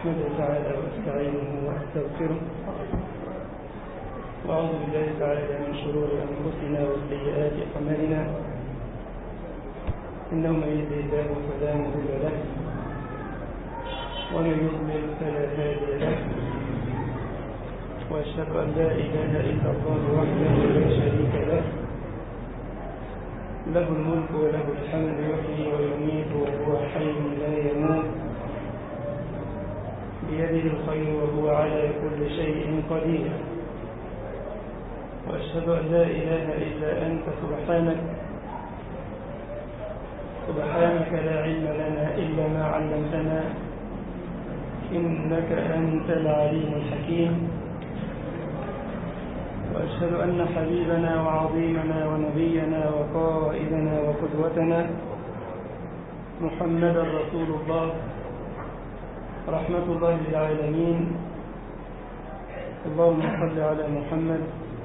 أحمده تعالى وأستعينه وأستغفره وأعوذ بالله تعالى من شرور أنفسنا وسيئات أعمالنا إنه من يهده الله فلا مضل له ومن يضلل فلا هادي له وأشهد أن لا إله إلا الله وحده لا شريك له له الملك وله الحمد يحيي ويميت وهو حي لا يموت بيده الخير وهو على كل شيء قدير وأشهد أن لا إله إلا أنت سبحانك سبحانك لا علم لنا إلا ما علمتنا إنك أنت العليم الحكيم وأشهد أن حبيبنا وعظيمنا ونبينا وقائدنا وقدوتنا محمدا رسول الله رحمة الله للعالمين اللهم صل على محمد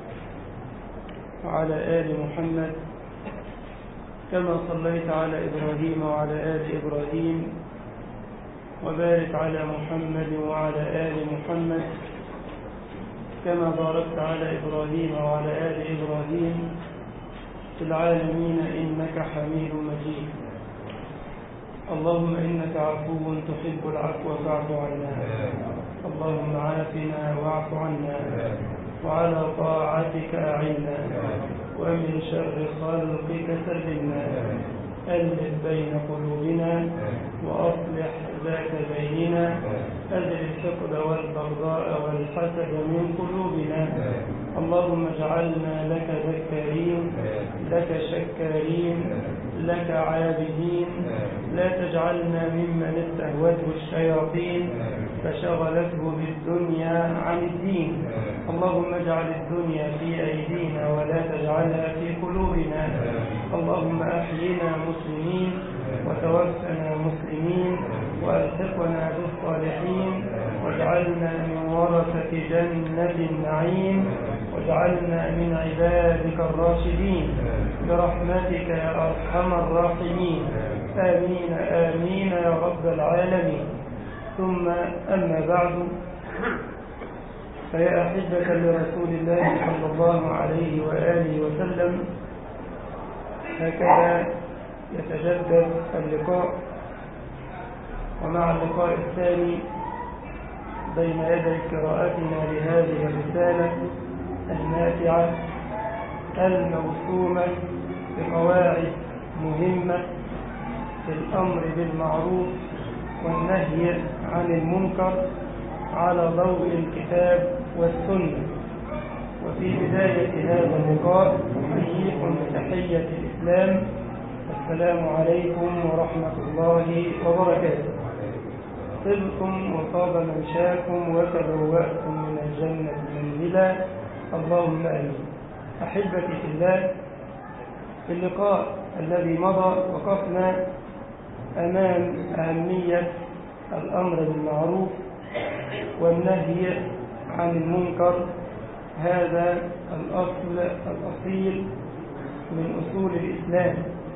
وعلى آل محمد كما صليت على إبراهيم وعلى آل إبراهيم وبارك على محمد وعلى آل محمد كما باركت على إبراهيم وعلى آل إبراهيم في العالمين إنك حميد مجيد اللهم إنك عفو تحب العفو فاعف عنا اللهم عافنا واعف عنا وعلى طاعتك أعنا ومن شر خلقك سلمنا ألف بين قلوبنا وأصلح ذات بيننا أزل الحقد والبغضاء والحسد من قلوبنا اللهم اجعلنا لك ذكارين لك شكارين لك عابدين لا تجعلنا ممن استهوته الشياطين فشغلته بالدنيا عن الدين اللهم اجعل الدنيا في أيدينا ولا تجعلها في قلوبنا اللهم أحينا مسلمين وتوفنا مسلمين وألحقنا بالصالحين واجعلنا من ورثة جنة النعيم واجعلنا من عبادك الراشدين برحمتك يا أرحم الراحمين آمين آمين يا رب العالمين ثم أما بعد فيا أحبة لرسول الله صلى الله عليه وآله وسلم هكذا يتجدد اللقاء ومع اللقاء الثاني بين يدي قراءتنا لهذه الرسالة النافعة الموسومة بقواعد مهمة في الأمر بالمعروف والنهي عن المنكر على ضوء الكتاب والسنة وفي بداية هذا اللقاء أحييكم بتحية الإسلام السلام عليكم ورحمة الله وبركاته طبتم وطاب منشاكم وتبوأتم من الجنة منزلا اللهم آمين أحبتي في الله في اللقاء الذي مضى وقفنا أمام أهمية الأمر بالمعروف والنهي عن المنكر هذا الأصل الأصيل من أصول الإسلام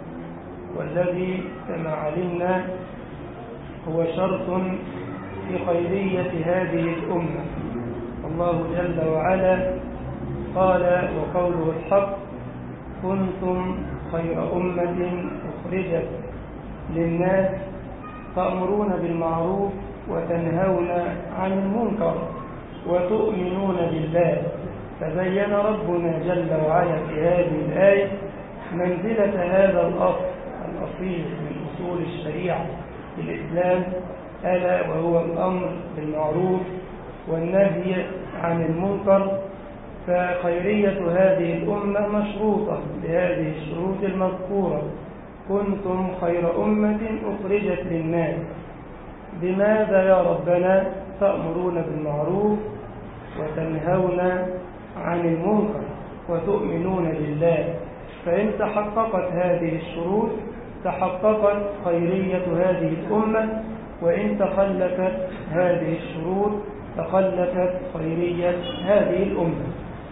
والذي كما علمنا هو شرط في خيرية هذه الأمة الله جل وعلا قال وقوله الحق كنتم خير أمة أخرجت للناس تأمرون بالمعروف وتنهون عن المنكر وتؤمنون بالله فبين ربنا جل وعلا في هذه الآية منزلة هذا الأصل الأصيل من أصول الشريعة في الإسلام ألا وهو الأمر بالمعروف والنهي عن المنكر فخيرية هذه الأمة مشروطة بهذه الشروط المذكورة كنتم خير أمة أخرجت للناس بماذا يا ربنا تأمرون بالمعروف وتنهون عن المنكر وتؤمنون بالله فإن تحققت هذه الشروط تحققت خيرية هذه الأمة وإن تخلفت هذه الشروط تخلفت خيرية هذه الأمة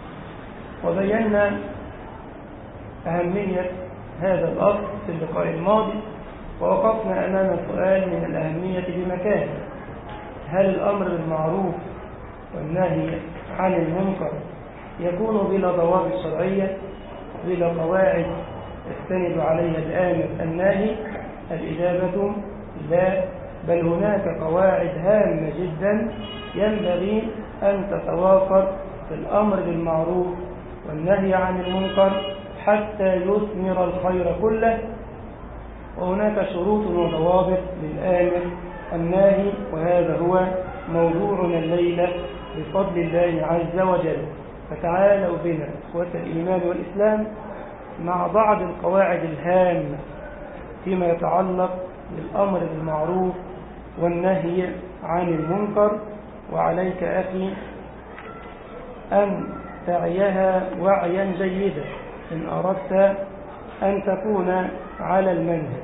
وبينا أهمية هذا الأصل في اللقاء الماضي ووقفنا أمام سؤال من الأهمية بمكان هل الأمر بالمعروف والنهي عن المنكر يكون بلا ضوابط شرعية بلا قواعد يستند عليها الآمر الناهي الإجابة لا بل هناك قواعد هامة جدا ينبغي أن تتوافر في الأمر بالمعروف والنهي عن المنكر حتى يثمر الخير كله وهناك شروط وضوابط للآمر الناهي وهذا هو موضوعنا الليلة بفضل الله عز وجل فتعالوا بنا إخوة الإيمان والإسلام مع بعض القواعد الهامة فيما يتعلق بالأمر بالمعروف والنهي عن المنكر وعليك أخي أن تعيها وعيا جيدا إن أردت أن تكون على المنهج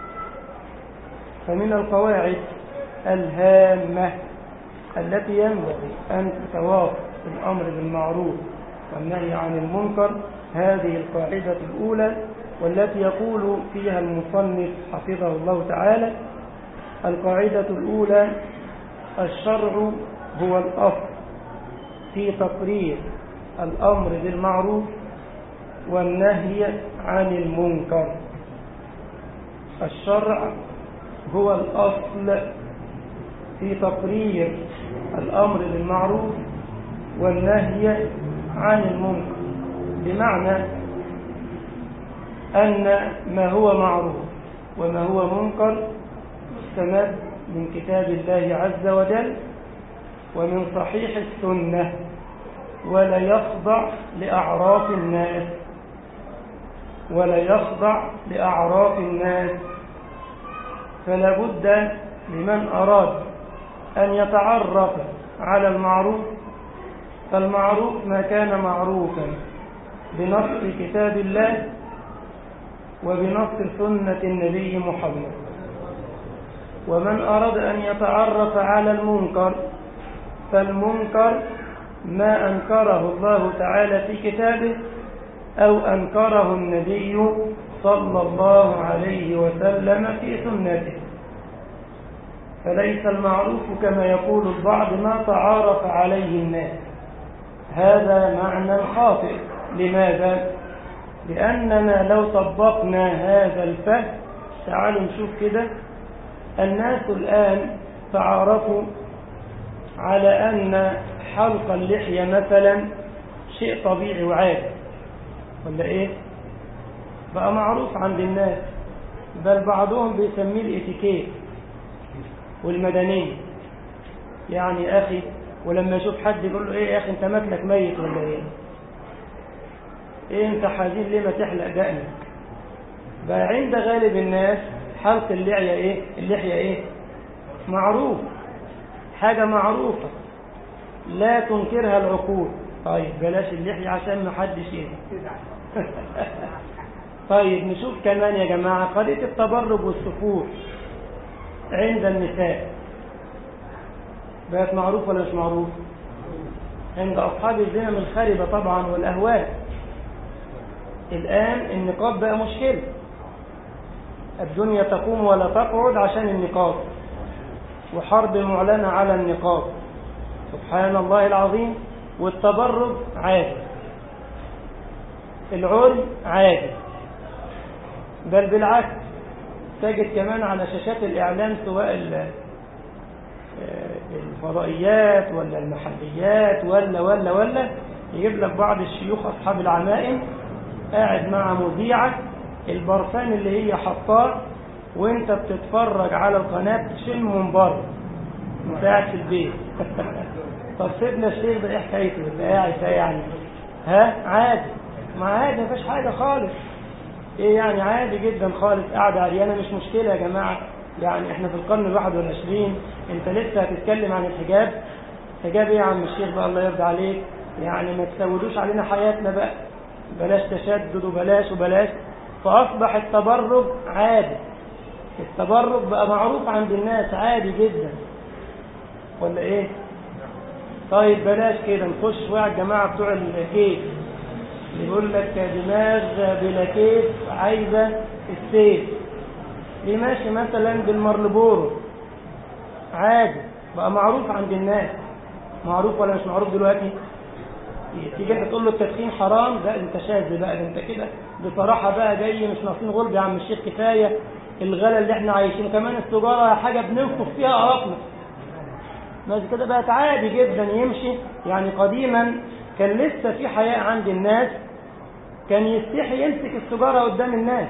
فمن القواعد الهامة التي ينبغي أن تتوافق الأمر بالمعروف والنهي عن المنكر هذه القاعدة الأولى والتي يقول فيها المصنف حفظه الله تعالى القاعدة الأولى الشرع هو الأصل في تقرير الأمر بالمعروف والنهي عن المنكر الشرع هو الأصل في تقرير الأمر بالمعروف والنهي عن المنكر بمعنى أن ما هو معروف وما هو منكر مستمد من كتاب الله عز وجل ومن صحيح السنة ولا يخضع لأعراف الناس ولا يخضع لأعراف الناس فلا بد لمن أراد أن يتعرف على المعروف فالمعروف ما كان معروفا بنص كتاب الله وبنص سنة النبي محمد ومن أراد أن يتعرف على المنكر فالمنكر ما أنكره الله تعالى في كتابه أو أنكره النبي صلى الله عليه وسلم في سنته فليس المعروف كما يقول البعض ما تعارف عليه الناس هذا معنى خاطئ لماذا؟ لأننا لو طبقنا هذا الفهم تعالوا نشوف كده الناس الآن تعارفوا على أن حلق اللحية مثلا شيء طبيعي وعادي ولا إيه؟ بقى معروف عند الناس بل بعضهم بيسميه الاتيكيت والمدنية يعني أخي ولما يشوف حد يقول له إيه يا أخي أنت ماتلك ميت ولا إيه إيه أنت حزين ليه ما تحلق دقنك بقى عند غالب الناس حلق اللحية إيه اللحية إيه معروف حاجة معروفة لا تنكرها العقول طيب بلاش اللحية عشان ما حدش ايه طيب نشوف كمان يا جماعة قضية التبرج والسفور عند النساء بقت معروفة ولا مش معروف عند أصحاب الزنا الخاربة طبعا والأهواء الآن النقاب بقى مشكلة الدنيا تقوم ولا تقعد عشان النقاب وحرب معلنة على النقاب سبحان الله العظيم والتبرج عادي العري عادي بل بالعكس تجد كمان على شاشات الإعلام سواء الفضائيات ولا المحليات ولا ولا ولا يجيب لك بعض الشيوخ أصحاب العمائم قاعد مع مذيعة البرفان اللي هي حطاه وانت بتتفرج على القناة تشم من بره وانت قاعد في البيت طب سيدنا الشيخ ده ايه حكايته اللي قاعد ده يعني ها عادي ما عادي ما فيش حاجة خالص ايه يعني عادي جدا خالص قاعدة عريانة مش مشكلة يا جماعة يعني احنا في القرن الواحد والعشرين انت لسه هتتكلم عن الحجاب حجاب ايه يا عم الشيخ بقى الله يرضى عليك يعني ما تسودوش علينا حياتنا بقى بلاش تشدد وبلاش وبلاش فأصبح التبرج عادي التبرج بقى معروف عند الناس عادي جدا ولا ايه طيب بلاش كده نخش شويه الجماعه بتوع الكيف يقول لك دماغ بلا كيف عايزه السيف اللي ماشي مثلا بالمرلبورو عادي بقى معروف عند الناس معروف ولا مش معروف دلوقتي تيجي انت تقول له التدخين حرام لا انت شاذ بقى ده انت كده بصراحه بقى جاي مش ناقصين غلب يا عم الشيخ كفايه الغلا اللي احنا عايشينه كمان السجاره حاجه بننفخ فيها عرفنا بس كده بقت عادي جدا يمشي يعني قديما كان لسه في حياء عند الناس كان يستحي يمسك السجاره قدام الناس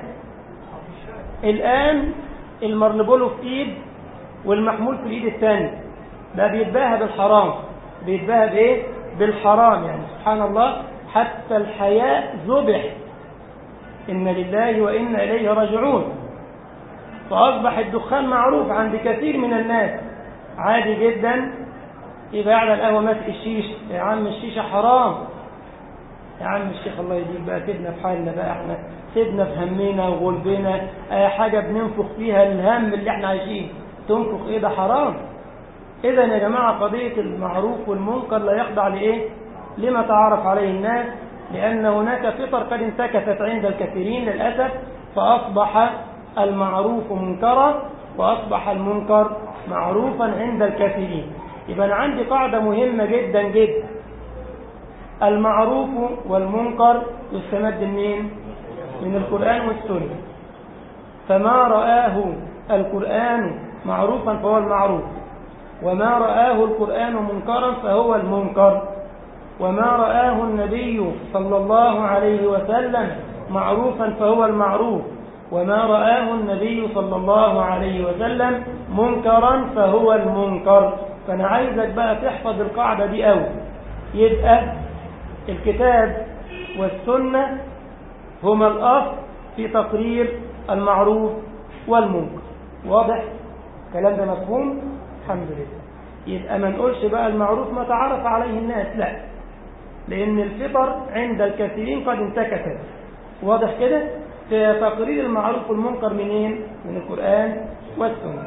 الان المرلبولو في ايد والمحمول في الايد الثانيه ده بيتباهى بالحرام بيتباهى بايه بالحرام يعني سبحان الله حتى الحياء ذبح إن لله وإنا إليه راجعون فأصبح الدخان معروف عند كثير من الناس عادي جدا يبقى على القهوة ماسك الشيشة يا عم الشيشة حرام يا عم الشيخ الله يديك بقى سيبنا في حالنا بقى احنا سيبنا في همنا وغلبنا اي حاجة بننفخ فيها الهم اللي احنا عايشين تنفخ ايه ده حرام اذا يا جماعة قضية المعروف والمنكر لا يخضع لايه لما تعرف عليه الناس لأن هناك فطر قد انتكست عند الكثيرين للأسف فأصبح المعروف منكرا وأصبح المنكر معروفا عند الكثيرين يبقى أنا عندي قاعدة مهمة جدا جدا المعروف والمنكر يستمد منين؟ من القرآن والسنة فما رآه القرآن معروفا فهو المعروف وما رآه القرآن منكرا فهو المنكر وما رآه النبي صلى الله عليه وسلم معروفا فهو المعروف وما رآه النبي صلى الله عليه وسلم منكرا فهو المنكر فأنا عايزك بقى تحفظ القاعدة دي أوي يبقى الكتاب والسنة هما الأصل في تقرير المعروف والمنكر واضح؟ الكلام ده مفهوم؟ الحمد لله يبقى ما نقولش بقى المعروف ما تعرف عليه الناس لا لأن الفطر عند الكثيرين قد انتكست واضح كده في تقرير المعروف والمنكر منين من القرآن والسنة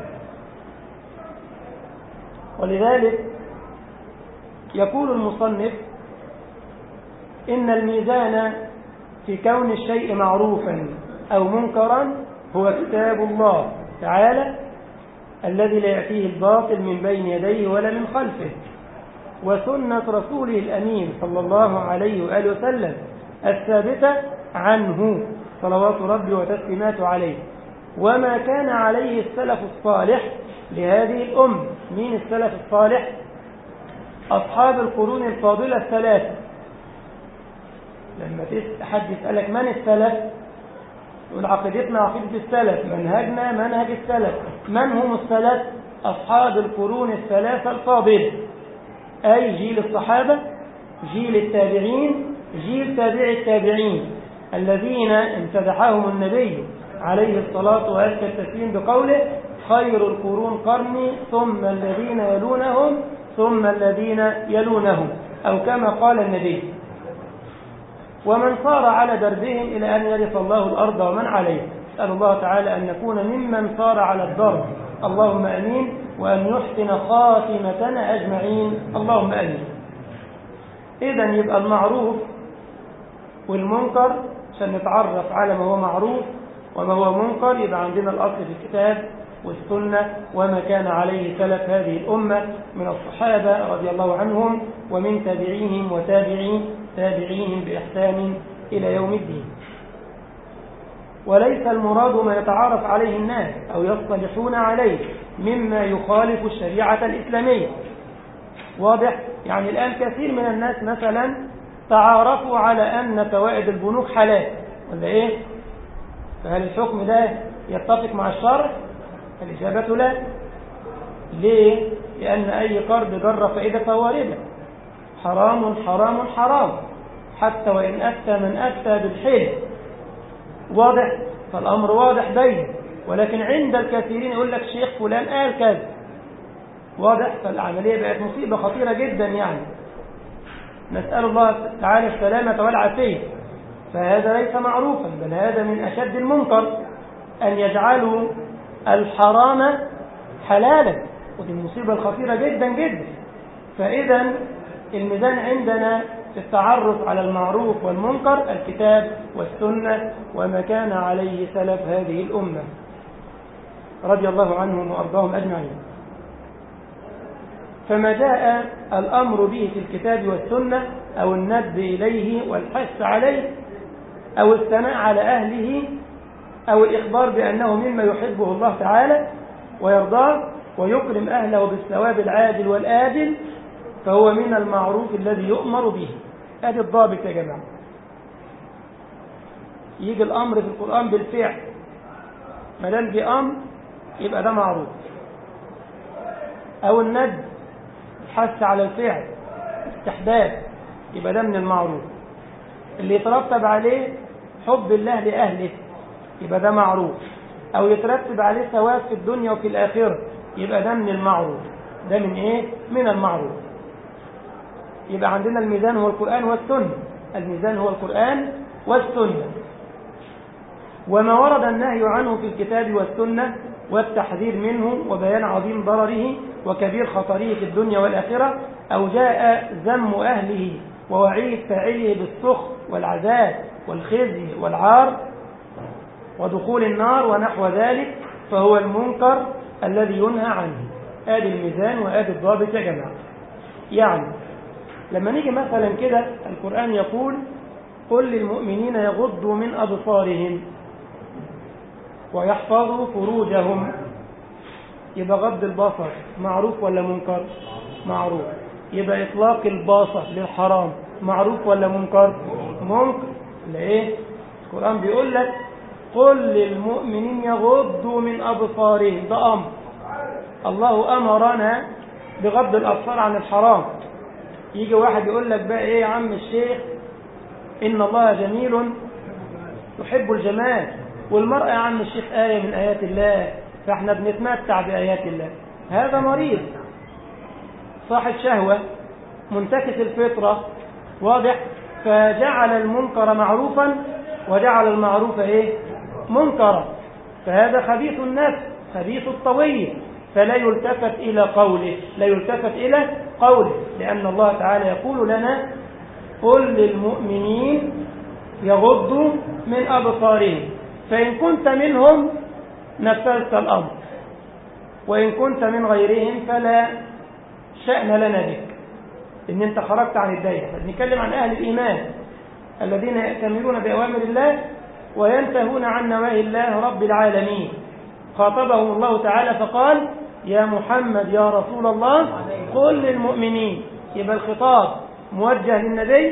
ولذلك يقول المصنف إن الميزان في كون الشيء معروفا أو منكرا هو كتاب الله تعالى الذي لا يأتيه الباطل من بين يديه ولا من خلفه وسنة رسوله الأمين صلى الله عليه وآله وسلم الثابتة عنه صلوات ربي وتسليماته عليه وما كان عليه السلف الصالح لهذه الأمة مين السلف الصالح أصحاب القرون الفاضلة الثلاثة لما حد يسألك من السلف يقول عقيدتنا عقيدة السلف منهجنا منهج السلف من هم السلف أصحاب القرون الثلاثة الفاضلة أي جيل الصحابة جيل التابعين جيل تابع التابعين الذين امتدحهم النبي عليه الصلاة وأزكى التسليم بقوله خير القرون قرني ثم الذين يلونهم ثم الذين يلونهم أو كما قال النبي ومن صار على دربهم إلى أن يرث الله الأرض ومن عليه أسأل الله تعالى أن نكون ممن صار على الدرب اللهم أمين وأن يحسن خاتمتنا أجمعين اللهم أمين إذا يبقى المعروف والمنكر عشان نتعرف على ما هو معروف وما هو منكر يبقى عندنا الأصل في الكتاب والسنة وما كان عليه سلف هذه الأمة من الصحابة رضي الله عنهم ومن تابعيهم وتابعين تابعيهم بإحسان إلى يوم الدين وليس المراد ما يتعارف عليه الناس أو يصطلحون عليه مما يخالف الشريعة الإسلامية واضح؟ يعني الآن كثير من الناس مثلا تعارفوا على أن فوائد البنوك حلال ولا إيه؟ فهل الحكم ده يتفق مع الشرع؟ الإجابة لا ليه؟ لأن أي قرض جر فائدة فهو ربا حرام حرام حرام حتى وإن أفتى من أفتى بالحل واضح فالأمر واضح بين ولكن عند الكثيرين يقول لك شيخ فلان قال كذا واضح فالعملية بقت مصيبة خطيرة جدا يعني نسأل الله تعالى السلامة والعافية فهذا ليس معروفا بل هذا من أشد المنكر أن يجعلوا الحرام حلالا ودي المصيبة الخطيرة جدا جدا فإذا الميزان عندنا في التعرف على المعروف والمنكر الكتاب والسنة وما كان عليه سلف هذه الأمة رضي الله عنهم وأرضاهم أجمعين فما جاء الأمر به في الكتاب والسنة أو الندب إليه والحث عليه أو الثناء على أهله أو الإخبار بأنه مما يحبه الله تعالى ويرضاه ويكرم أهله بالثواب العادل والآدل فهو من المعروف الذي يؤمر به هذه الضابط يا جماعة يجي الأمر في القرآن بالفعل ما دام جه أمر يبقى ده معروف أو الند الحث على الفعل استحباب يبقى ده من المعروف اللي يترتب عليه حب الله لأهله يبقى ده معروف أو يترتب عليه ثواب في الدنيا وفي الآخرة يبقى ده من المعروف ده من إيه؟ من المعروف يبقى عندنا الميزان هو القرآن والسنة الميزان هو القرآن والسنة وما ورد النهي عنه في الكتاب والسنة والتحذير منه وبيان عظيم ضرره وكبير خطره في الدنيا والآخرة أو جاء ذم أهله ووعيد فاعله بالسخط والعذاب والخزي والعار ودخول النار ونحو ذلك فهو المنكر الذي ينهى عنه آدي الميزان وآدي الضابط يا جماعة يعني لما نيجي مثلا كده القرآن يقول قل للمؤمنين يغضوا من أبصارهم ويحفظوا فروجهم يبقى غض البصر معروف ولا منكر معروف يبقى إطلاق البصر للحرام معروف ولا منكر منكر ليه القرآن بيقول لك قل للمؤمنين يغضوا من أبصارهم ده أمر الله أمرنا بغض الأبصار عن الحرام يجي واحد يقول لك بقى إيه يا عم الشيخ إن الله جميل يحب الجمال والمرأة يا عم الشيخ آية من آيات الله فاحنا بنتمتع بآيات الله هذا مريض صاحب شهوة منتكس الفطرة واضح فجعل المنكر معروفا وجعل المعروف ايه منكرا فهذا خبيث النفس خبيث الطوية فلا يلتفت إلى قوله لا يلتفت إلى قوله لأن الله تعالى يقول لنا قل للمؤمنين يغضوا من أبصارهم فإن كنت منهم نفذت الأمر وإن كنت من غيرهم فلا شأن لنا بك إن أنت خرجت عن الدائرة نتكلم عن أهل الإيمان الذين يأتمرون بأوامر الله وينتهون عن نواهي الله رب العالمين خاطبهم الله تعالى فقال يا محمد يا رسول الله قل للمؤمنين يبقى الخطاب موجه للنبي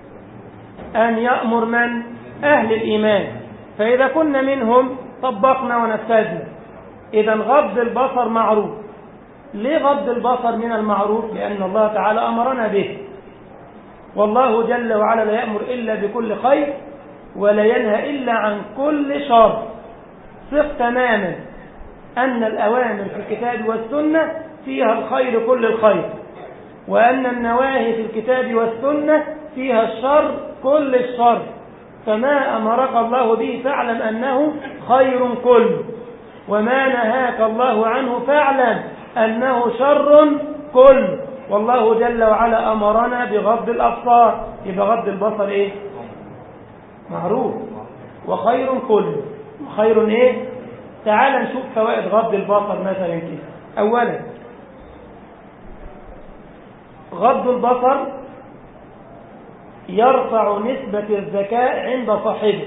أن يأمر من أهل الإيمان فإذا كنا منهم طبقنا ونفذنا إذا غض البصر معروف ليه غض البصر من المعروف لأن الله تعالى أمرنا به والله جل وعلا لا يأمر إلا بكل خير ولا ينهى إلا عن كل شر ثق تماما أن الأوامر في الكتاب والسنة فيها الخير كل الخير وأن النواهي في الكتاب والسنة فيها الشر كل الشر فما أمرك الله به فاعلم أنه خير كله وما نهاك الله عنه فاعلم أنه شر كله والله جل وعلا أمرنا بغض الأبصار يبقى غض البصر إيه معروف وخير كله خير إيه تعال نشوف فوائد غض البصر مثلا كده أولا غض البصر يرفع نسبة الذكاء عند صاحبه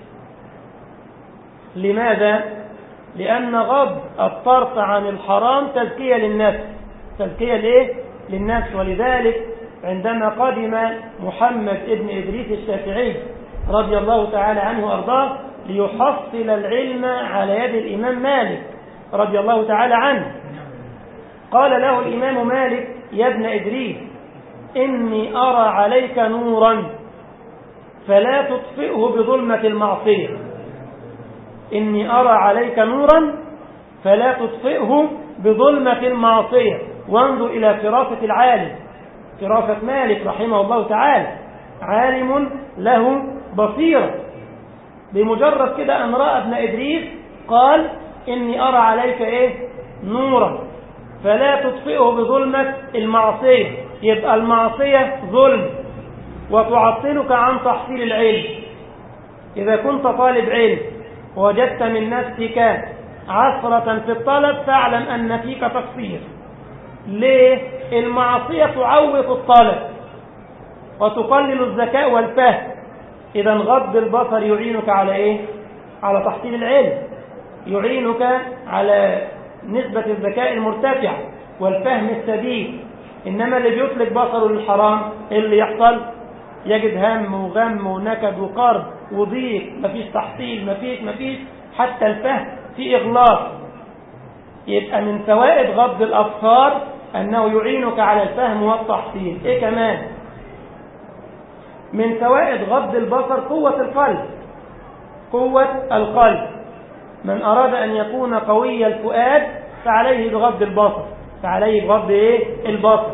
لماذا؟ لأن غض الطرف عن الحرام تزكية للنفس تزكية لإيه؟ للنفس ولذلك عندما قدم محمد ابن إدريس الشافعي رضي الله تعالى عنه وأرضاه ليحصل العلم على يد الإمام مالك رضي الله تعالى عنه قال له الإمام مالك يا ابن إدريس إني أرى عليك نورا فلا تطفئه بظلمة المعصية إني أرى عليك نورا فلا تطفئه بظلمة المعصية وانظر إلى فراسة العالم فراسة مالك رحمه الله تعالى عالم له بصيرة بمجرد كده أن رأى ابن إدريس قال إني أرى عليك إيه نورا فلا تطفئه بظلمة المعصية يبقى المعصية ظلم وتعطلك عن تحصيل العلم إذا كنت طالب علم وجدت من نفسك عثرة في الطلب فاعلم أن فيك تقصير ليه المعصية تعوق الطلب وتقلل الذكاء والفهم إذا غض البصر يعينك على إيه على تحصيل العلم يعينك على نسبة الذكاء المرتفع والفهم السديد إنما اللي بيطلق بصره للحرام إيه اللي يحصل يجد هم وغم ونكد وقرب وضيق مفيش تحصيل مفيش مفيش حتى الفهم في إغلاق يبقى من فوائد غض الأبصار أنه يعينك على الفهم والتحصيل إيه كمان من فوائد غض البصر قوة القلب قوة القلب من أراد أن يكون قوي الفؤاد فعليه بغض البصر فعليه بغض إيه؟ البصر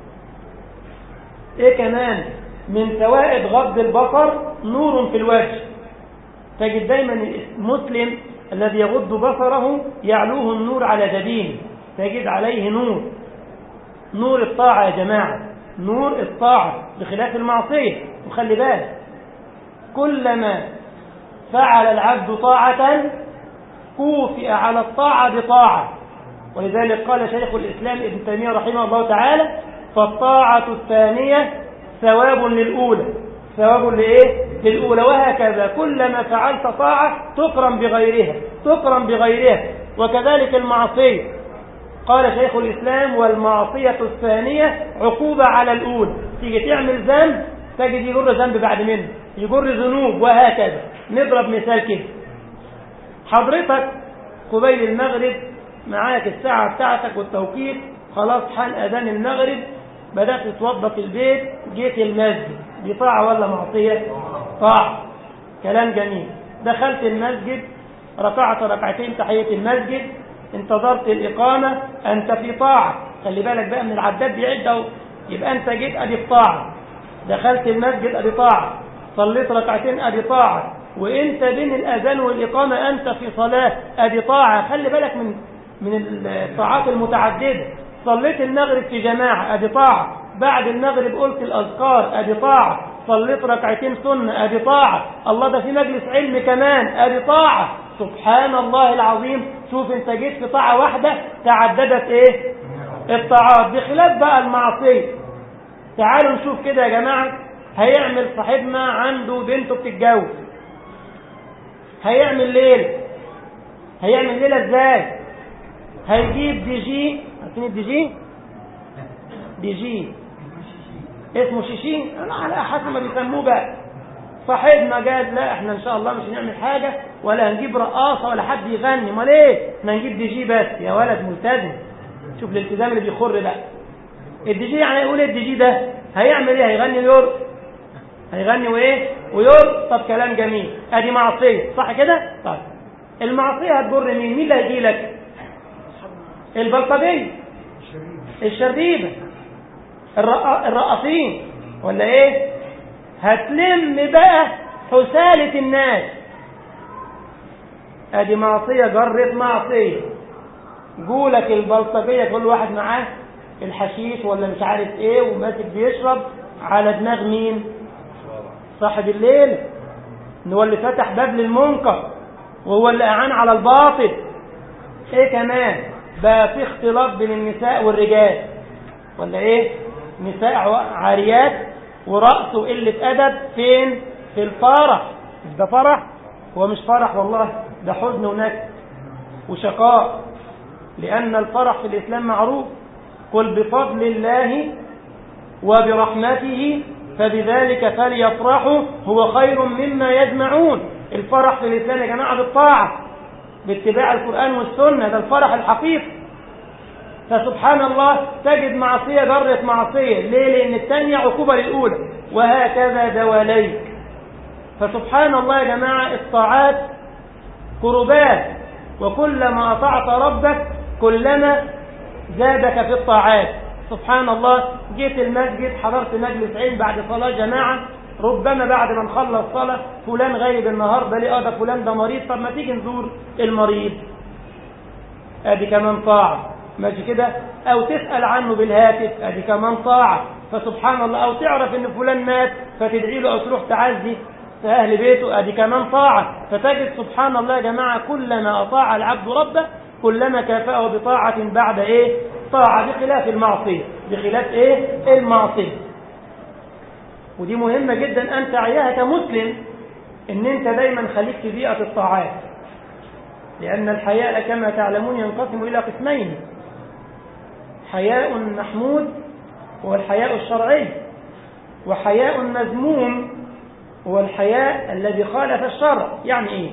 إيه كمان من فوائد غض البصر نور في الوجه تجد دايما المسلم الذي يغض بصره يعلوه النور على جبينه تجد عليه نور نور الطاعة يا جماعة نور الطاعة بخلاف المعصية وخلي بالك كلما فعل العبد طاعة كوفئ على الطاعة بطاعة ولذلك قال شيخ الإسلام ابن تيمية رحمه الله تعالى فالطاعة الثانية ثواب للأولى ثواب لإيه؟ للأولى وهكذا كلما فعلت طاعة تقرن بغيرها تقرن بغيرها وكذلك المعصية قال شيخ الإسلام والمعصية الثانية عقوبة على الأولى تيجي تعمل ذنب تجد يجر ذنب بعد منه يجر ذنوب وهكذا نضرب مثال كده حضرتك قبيل المغرب معاك الساعة بتاعتك والتوقيت خلاص حان أذان المغرب بدأت تتوضى في البيت جيت المسجد دي طاعة ولا معصية طاعة كلام جميل دخلت المسجد ركعت ركعتين تحية المسجد انتظرت الإقامة أنت في طاعة خلي بالك بقى من العداد بيعد اهو يبقى أنت جيت أدي في طاعة دخلت المسجد أدي طاعة صليت ركعتين أدي طاعة وانت بين الأذان والإقامة أنت في صلاة أدي طاعة خلي بالك من من الطاعات المتعددة صليت المغرب في جماعة أدي طاعة بعد المغرب قلت الأذكار أدي طاعة صليت ركعتين سنة أدي طاعة الله ده في مجلس علم كمان أدي طاعة سبحان الله العظيم شوف انت جيت في طاعة واحدة تعددت ايه الطاعات بخلاف بقى المعصية تعالوا نشوف كده يا جماعة هيعمل صاحبنا عنده بنته بتتجوز هيعمل ليلة هيعمل ليلة ازاي هيجيب دي جي عارفين الدي جي دي جي اسمه شيشين انا على حسب ما بيسموه بقى صاحبنا قال لا احنا ان شاء الله مش هنعمل حاجة ولا هنجيب رقاصة ولا حد يغني امال ايه احنا هنجيب دي جي بس يا ولد ملتزم شوف الالتزام اللي بيخر بقى الدي جي يعني يقول الدي جي ده هيعمل ايه هيغني ويرقص هيغني وايه ويرقص طب كلام جميل ادي معصية صح كده طيب المعصية هتجر مين مين اللي هيجي لك البلطجية الشربيبة الرقاصين ولا ايه هتلم بقى حسالة الناس ادي معصية جرت معصية جولك البلطجية كل واحد معاه الحشيش ولا مش عارف ايه وماسك بيشرب على دماغ مين صاحب الليل ان هو اللي فتح باب للمنكر وهو اللي اعان على الباطل ايه كمان بقى في اختلاط بين النساء والرجال ولا ايه نساء عاريات ورقص وقلة أدب فين في الفرح مش ده فرح هو مش فرح والله ده حزن ونكد وشقاء لأن الفرح في الإسلام معروف قل بفضل الله وبرحمته فبذلك فليفرحوا هو خير مما يجمعون الفرح في الإسلام يا جماعة بالطاعة باتباع القرآن والسنة ده الفرح الحقيقي فسبحان الله تجد معصية جرت معصية ليه لأن الثانية عقوبة للأولى وهكذا دواليك فسبحان الله يا جماعة الطاعات قربات وكلما أطعت ربك كلما زادك في الطاعات سبحان الله جيت المسجد حضرت مجلس علم بعد صلاة جماعة ربما بعد ما نخلص صلاة فلان غايب النهاردة ليه اه ده فلان ده مريض طب ما تيجي نزور المريض ادي كمان طاعة ماشي كده او تسأل عنه بالهاتف ادي كمان طاعة فسبحان الله او تعرف ان فلان مات فتدعي له او تروح تعزي في اهل بيته ادي كمان طاعة فتجد سبحان الله يا جماعة كلما اطاع العبد ربه كلما كافأه بطاعة بعد ايه الطاعة بخلاف المعصية بخلاف ايه المعصية ودي مهمة جدا أن تعيها كمسلم ان انت دايما خليك في بيئة الطاعات لأن الحياء كما تعلمون ينقسم إلى قسمين حياء محمود هو الحياء الشرعي وحياء مذموم هو الحياء الذي خالف الشرع يعني ايه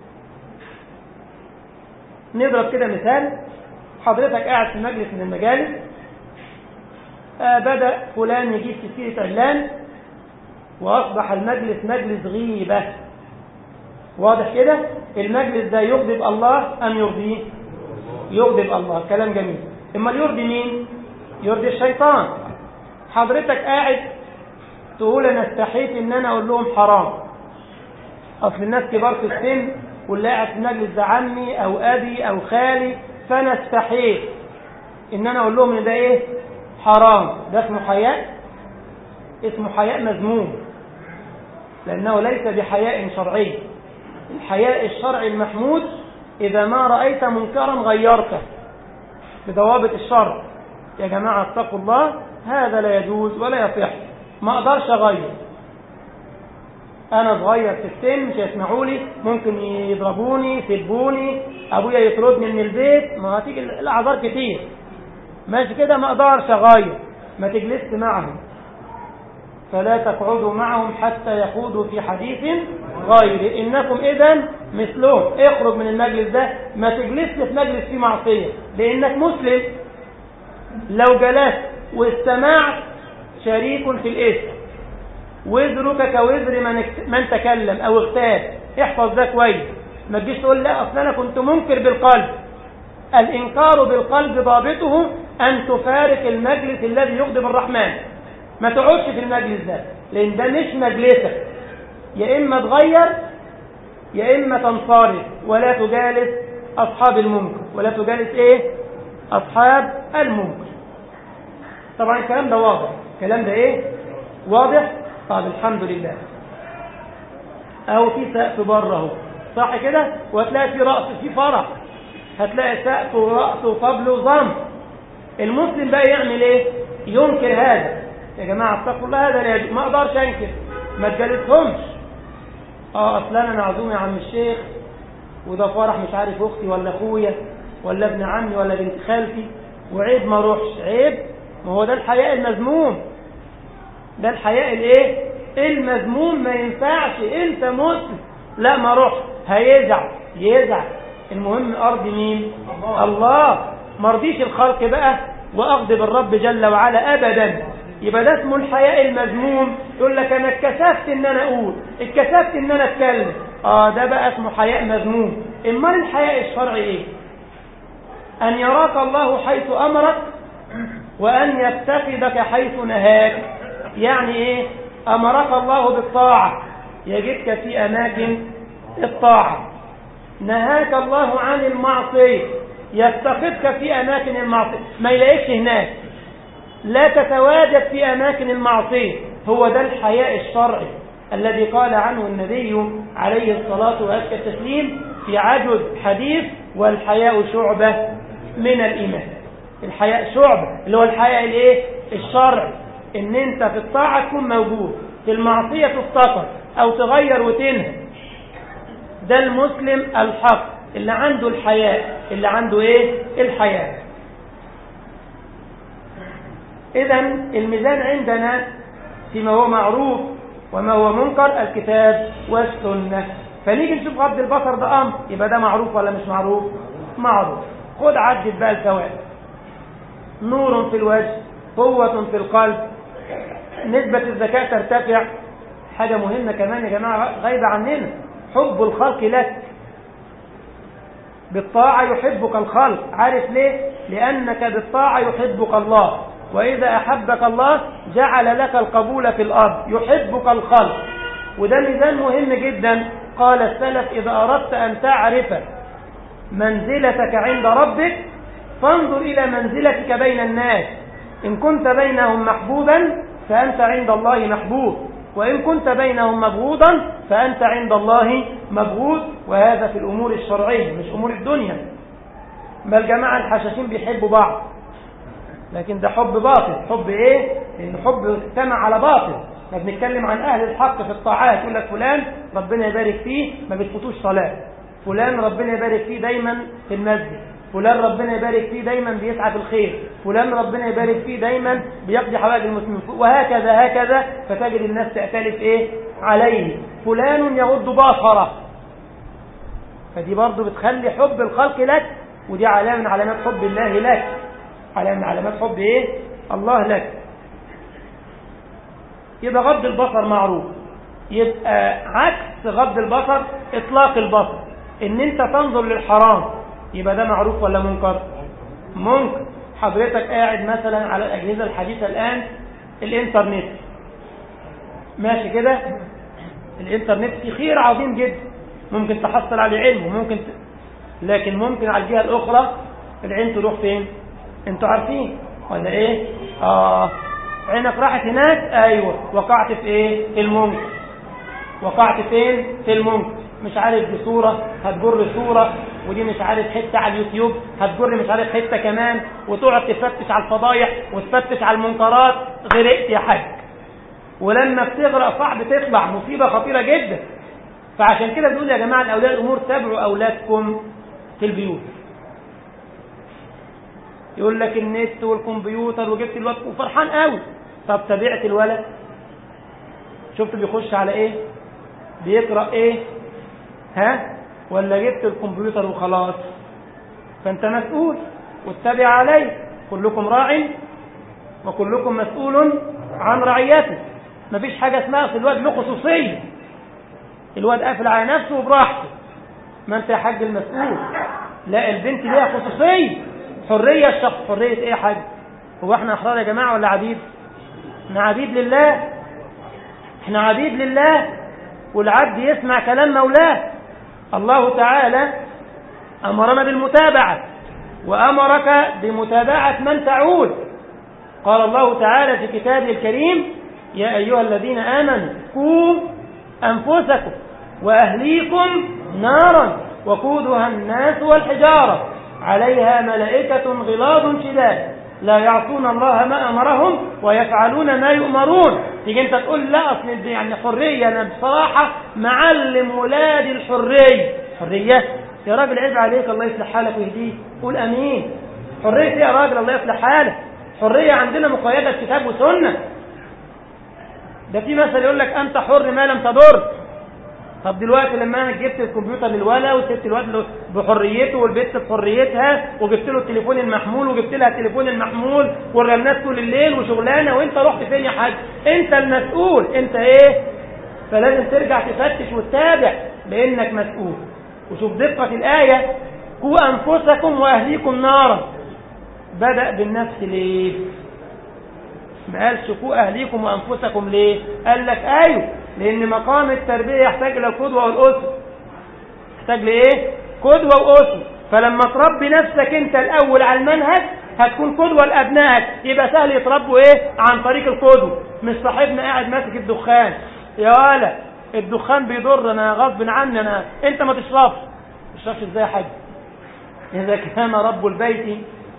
نضرب كده مثال حضرتك قاعد في مجلس من المجالس آه بدأ فلان يجيب في سيرة علان وأصبح المجلس مجلس غيبة واضح كده المجلس ده يغضب الله أم يرضيه يغضب الله كلام جميل اما يرضي مين يرضي الشيطان حضرتك قاعد تقول انا استحيت ان انا اقول لهم حرام اصل الناس كبار في السن واللي قاعد في المجلس ده عمي او ابي او خالي فانا استحيت ان انا اقول لهم ان ده ايه حرام ده اسمه حياء اسمه حياء مذموم لانه ليس بحياء شرعي الحياء الشرعي المحمود اذا ما رايت منكرا غيرته بضوابط الشرع يا جماعه اتقوا الله هذا لا يجوز ولا يصح ما اقدرش اغير انا صغير في السن مش هيسمعوا لي ممكن يضربوني يسبوني ابويا يطردني من البيت ما هتيجي الاعذار كتير ماشي كده ما اقدرش اغير ما تجلس معهم فلا تقعدوا معهم حتى يخوضوا في حديث غير انكم اذا مثلهم اخرج من المجلس ده ما تجلسش في مجلس فيه معصيه لانك مسلم لو جلست واستمعت شريك في الاسم وزرك كوزر من من تكلم او اغتاب احفظ ده كويس ما تجيش تقول لا اصل انا كنت منكر بالقلب الانكار بالقلب ضابطه ان تفارق المجلس الذي يغضب الرحمن ما تقعدش في المجلس ده لان ده مش مجلسك يا اما تغير يا اما تنصرف ولا تجالس اصحاب المنكر ولا تجالس ايه اصحاب المنكر طبعا الكلام ده واضح الكلام ده ايه واضح طب الحمد لله او في سقف بره اهو صح كده وهتلاقي في رأس في فرح هتلاقي سقف ورأس وطبل وضم المسلم بقى يعمل ايه ينكر هذا يا جماعه اتقوا الله هذا لا يجوز ما اقدرش انكر ما تجالسهمش اه اصلا انا معزوم يا عم الشيخ وده فرح مش عارف اختي ولا اخويا ولا ابن عمي ولا بنت خالتي وعيب ما اروحش عيب ما هو ده الحياء المذموم ده الحياء الايه المذموم ما ينفعش انت مسلم لا ما اروحش هيزعل يزعل المهم ارضي مين الله, الله. مرضيش الخلق بقى واغضب الرب جل وعلا ابدا يبقى ده اسمه الحياء المذموم يقول لك انا اتكسفت ان انا اقول اتكسفت ان انا اتكلم اه ده بقى اسمه حياء مذموم امال الحياء الشرعي ايه ان يراك الله حيث امرك وان يفتقدك حيث نهاك يعني ايه امرك الله بالطاعه يجدك في اماكن الطاعه نهاك الله عن المعصيه يفتقدك في اماكن المعصيه ما يلاقيش هناك لا تتواجد في أماكن المعصية هو ده الحياء الشرعي الذي قال عنه النبي عليه الصلاة وأزكى التسليم في عجز حديث والحياء شعبة من الإيمان الحياء شعبة اللي هو الحياء الايه الشرعي ان انت في الطاعة تكون موجود في المعصية تفتقر او تغير وتنهى ده المسلم الحق اللي عنده الحياء اللي عنده ايه الحياء إذا الميزان عندنا فيما هو معروف وما هو منكر الكتاب والسنة فنيجي نشوف غض البصر ده أمر يبقى ده معروف ولا مش معروف معروف خد عدد بقى الفوائد نور في الوجه قوة في القلب نسبة الذكاء ترتفع حاجة مهمة كمان يا جماعة غايبة عننا حب الخلق لك بالطاعة يحبك الخلق عارف ليه لأنك بالطاعة يحبك الله وإذا أحبك الله جعل لك القبول في الأرض يحبك الخلق وده ميزان مهم جدا قال السلف إذا أردت أن تعرف منزلتك عند ربك فانظر إلى منزلتك بين الناس إن كنت بينهم محبوبا فأنت عند الله محبوب وإن كنت بينهم مبغوضا فأنت عند الله مبغوض وهذا في الأمور الشرعية مش أمور الدنيا ما الجماعة الحشاشين بيحبوا بعض لكن ده حب باطل حب ايه ان حب اجتمع على باطل ما بنتكلم عن اهل الحق في الطاعات يقول لك فلان ربنا يبارك فيه ما بتفوتوش صلاه فلان ربنا يبارك فيه دايما في المسجد فلان ربنا يبارك فيه دايما بيسعى في الخير فلان ربنا يبارك فيه دايما بيقضي حوائج المسلمين وهكذا هكذا فتجد الناس تأتلف ايه عليه فلان يغض باصره فدي برضه بتخلي حب الخلق لك ودي علامة من علامات حب الله لك علامة من علامات حب ايه الله لك يبقى غض البصر معروف يبقى عكس غض البصر اطلاق البصر ان انت تنظر للحرام يبقى ده معروف ولا منكر منكر حضرتك قاعد مثلا على الاجهزه الحديثه الان الانترنت ماشي كده الانترنت فيه خير عظيم جدا ممكن تحصل عليه علم وممكن ت... لكن ممكن على الجهه الاخرى العين تروح فين انتوا عارفين ولا ايه اه عينك راحت هناك ايوه وقعت في ايه في المنكر وقعت فين في المنكر مش عارف دي صورة هتجر صورة ودي مش عارف حتة على اليوتيوب هتجر مش عارف حتة كمان وتقعد تفتش على الفضايح وتفتش على المنكرات غرقت يا حاج ولما بتغرق صعب تطلع مصيبة خطيرة جدا فعشان كده بنقول يا جماعة الأولياء الأمور تابعوا أولادكم في البيوت يقول لك النت والكمبيوتر وجبت الواد وفرحان قوي طب تابعت الولد شفت بيخش على ايه بيقرأ ايه ها ولا جبت الكمبيوتر وخلاص فانت مسؤول واتبع عليه كلكم راع وكلكم مسؤول عن رعيته مفيش حاجة اسمها في الواد له خصوصية الواد قافل على نفسه وبراحته ما انت يا حاج المسؤول لا البنت ليها خصوصية حرية الشخص حرية ايه يا حاج هو احنا احرار يا جماعة ولا عبيد احنا عبيد لله احنا عبيد لله والعبد يسمع كلام مولاه الله تعالى أمرنا بالمتابعة وأمرك بمتابعة من تعود قال الله تعالى في كتابه الكريم يا أيها الذين آمنوا قوا أنفسكم وأهليكم نارا وقودها الناس والحجارة عليها ملائكة غلاظ شداد لا يعصون الله ما أمرهم ويفعلون ما يؤمرون تيجي انت تقول لا اصل دي يعني حريه انا بصراحه معلم ولادي الحريه حريه يا راجل عيب عليك الله يصلح حالك ويهديك قول امين حريه ايه يا راجل الله يصلح حالك حريه عندنا مقيده بكتاب وسنه ده في مثل يقول لك انت حر ما لم تضر طب دلوقتي لما انا جبت الكمبيوتر للولا وسبت الواد بحريته والبت بحريتها وجبت له التليفون المحمول وجبت لها التليفون المحمول والرنات طول الليل وشغلانه وانت رحت فين يا حاج انت المسؤول انت ايه فلازم ترجع تفتش وتتابع لانك مسؤول وشوف دقه الايه قوا انفسكم واهليكم نارا بدا بالنفس ليه ما قالش قوا اهليكم وانفسكم ليه قال لك ايوه لان مقام التربيه يحتاج الى القدوه والاسوه يحتاج لايه قدوه واسوه فلما تربي نفسك انت الاول على المنهج هتكون قدوه لابنائك يبقى سهل يتربوا ايه عن طريق القدوه مش صاحبنا قاعد ماسك الدخان يا ولا الدخان بيضر انا غصب عني انا انت ما تشربش ما تشربش ازاي يا حاج اذا كان رب البيت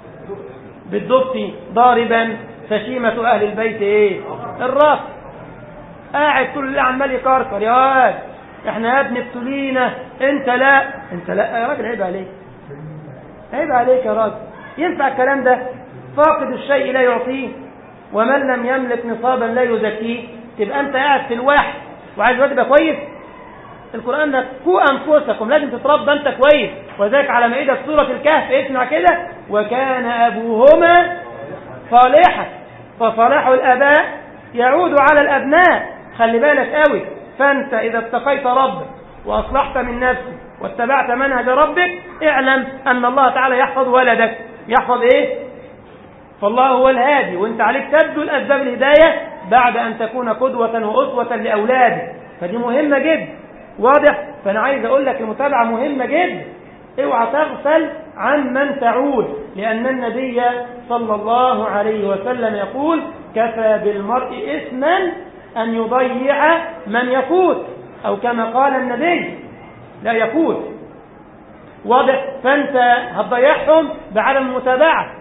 بالضبط ضاربا فشيمة أهل البيت إيه الرأس قاعد طول الليل عمال يكركر يا واد احنا يا ابني ابتلينا انت لا انت لا يا راجل عيب عليك عيب عليك يا راجل ينفع الكلام ده فاقد الشيء لا يعطيه ومن لم يملك نصابا لا يزكيه تبقى انت قاعد في الوحي وعايز الواد يبقى كويس القرآن ده قوا أنفسكم لازم تتربى أنت كويس وذلك على مائدة سورة الكهف اسمع كده وكان أبوهما صالحا فصلاح الآباء يعود على الأبناء خلي بالك قوي فأنت إذا اتقيت ربك وأصلحت من نفسك واتبعت منهج ربك اعلم أن الله تعالى يحفظ ولدك يحفظ إيه فالله هو الهادي وانت عليك تبذل أسباب الهداية بعد أن تكون قدوة وأسوة لأولادك فدي مهمة جدا واضح فأنا عايز أقول لك المتابعة مهمة جدا اوعى تغفل عن من تعود لأن النبي صلى الله عليه وسلم يقول كفى بالمرء إثما أن يضيع من يفوت أو كما قال النبي لا يفوت واضح فأنت هتضيعهم بعدم المتابعة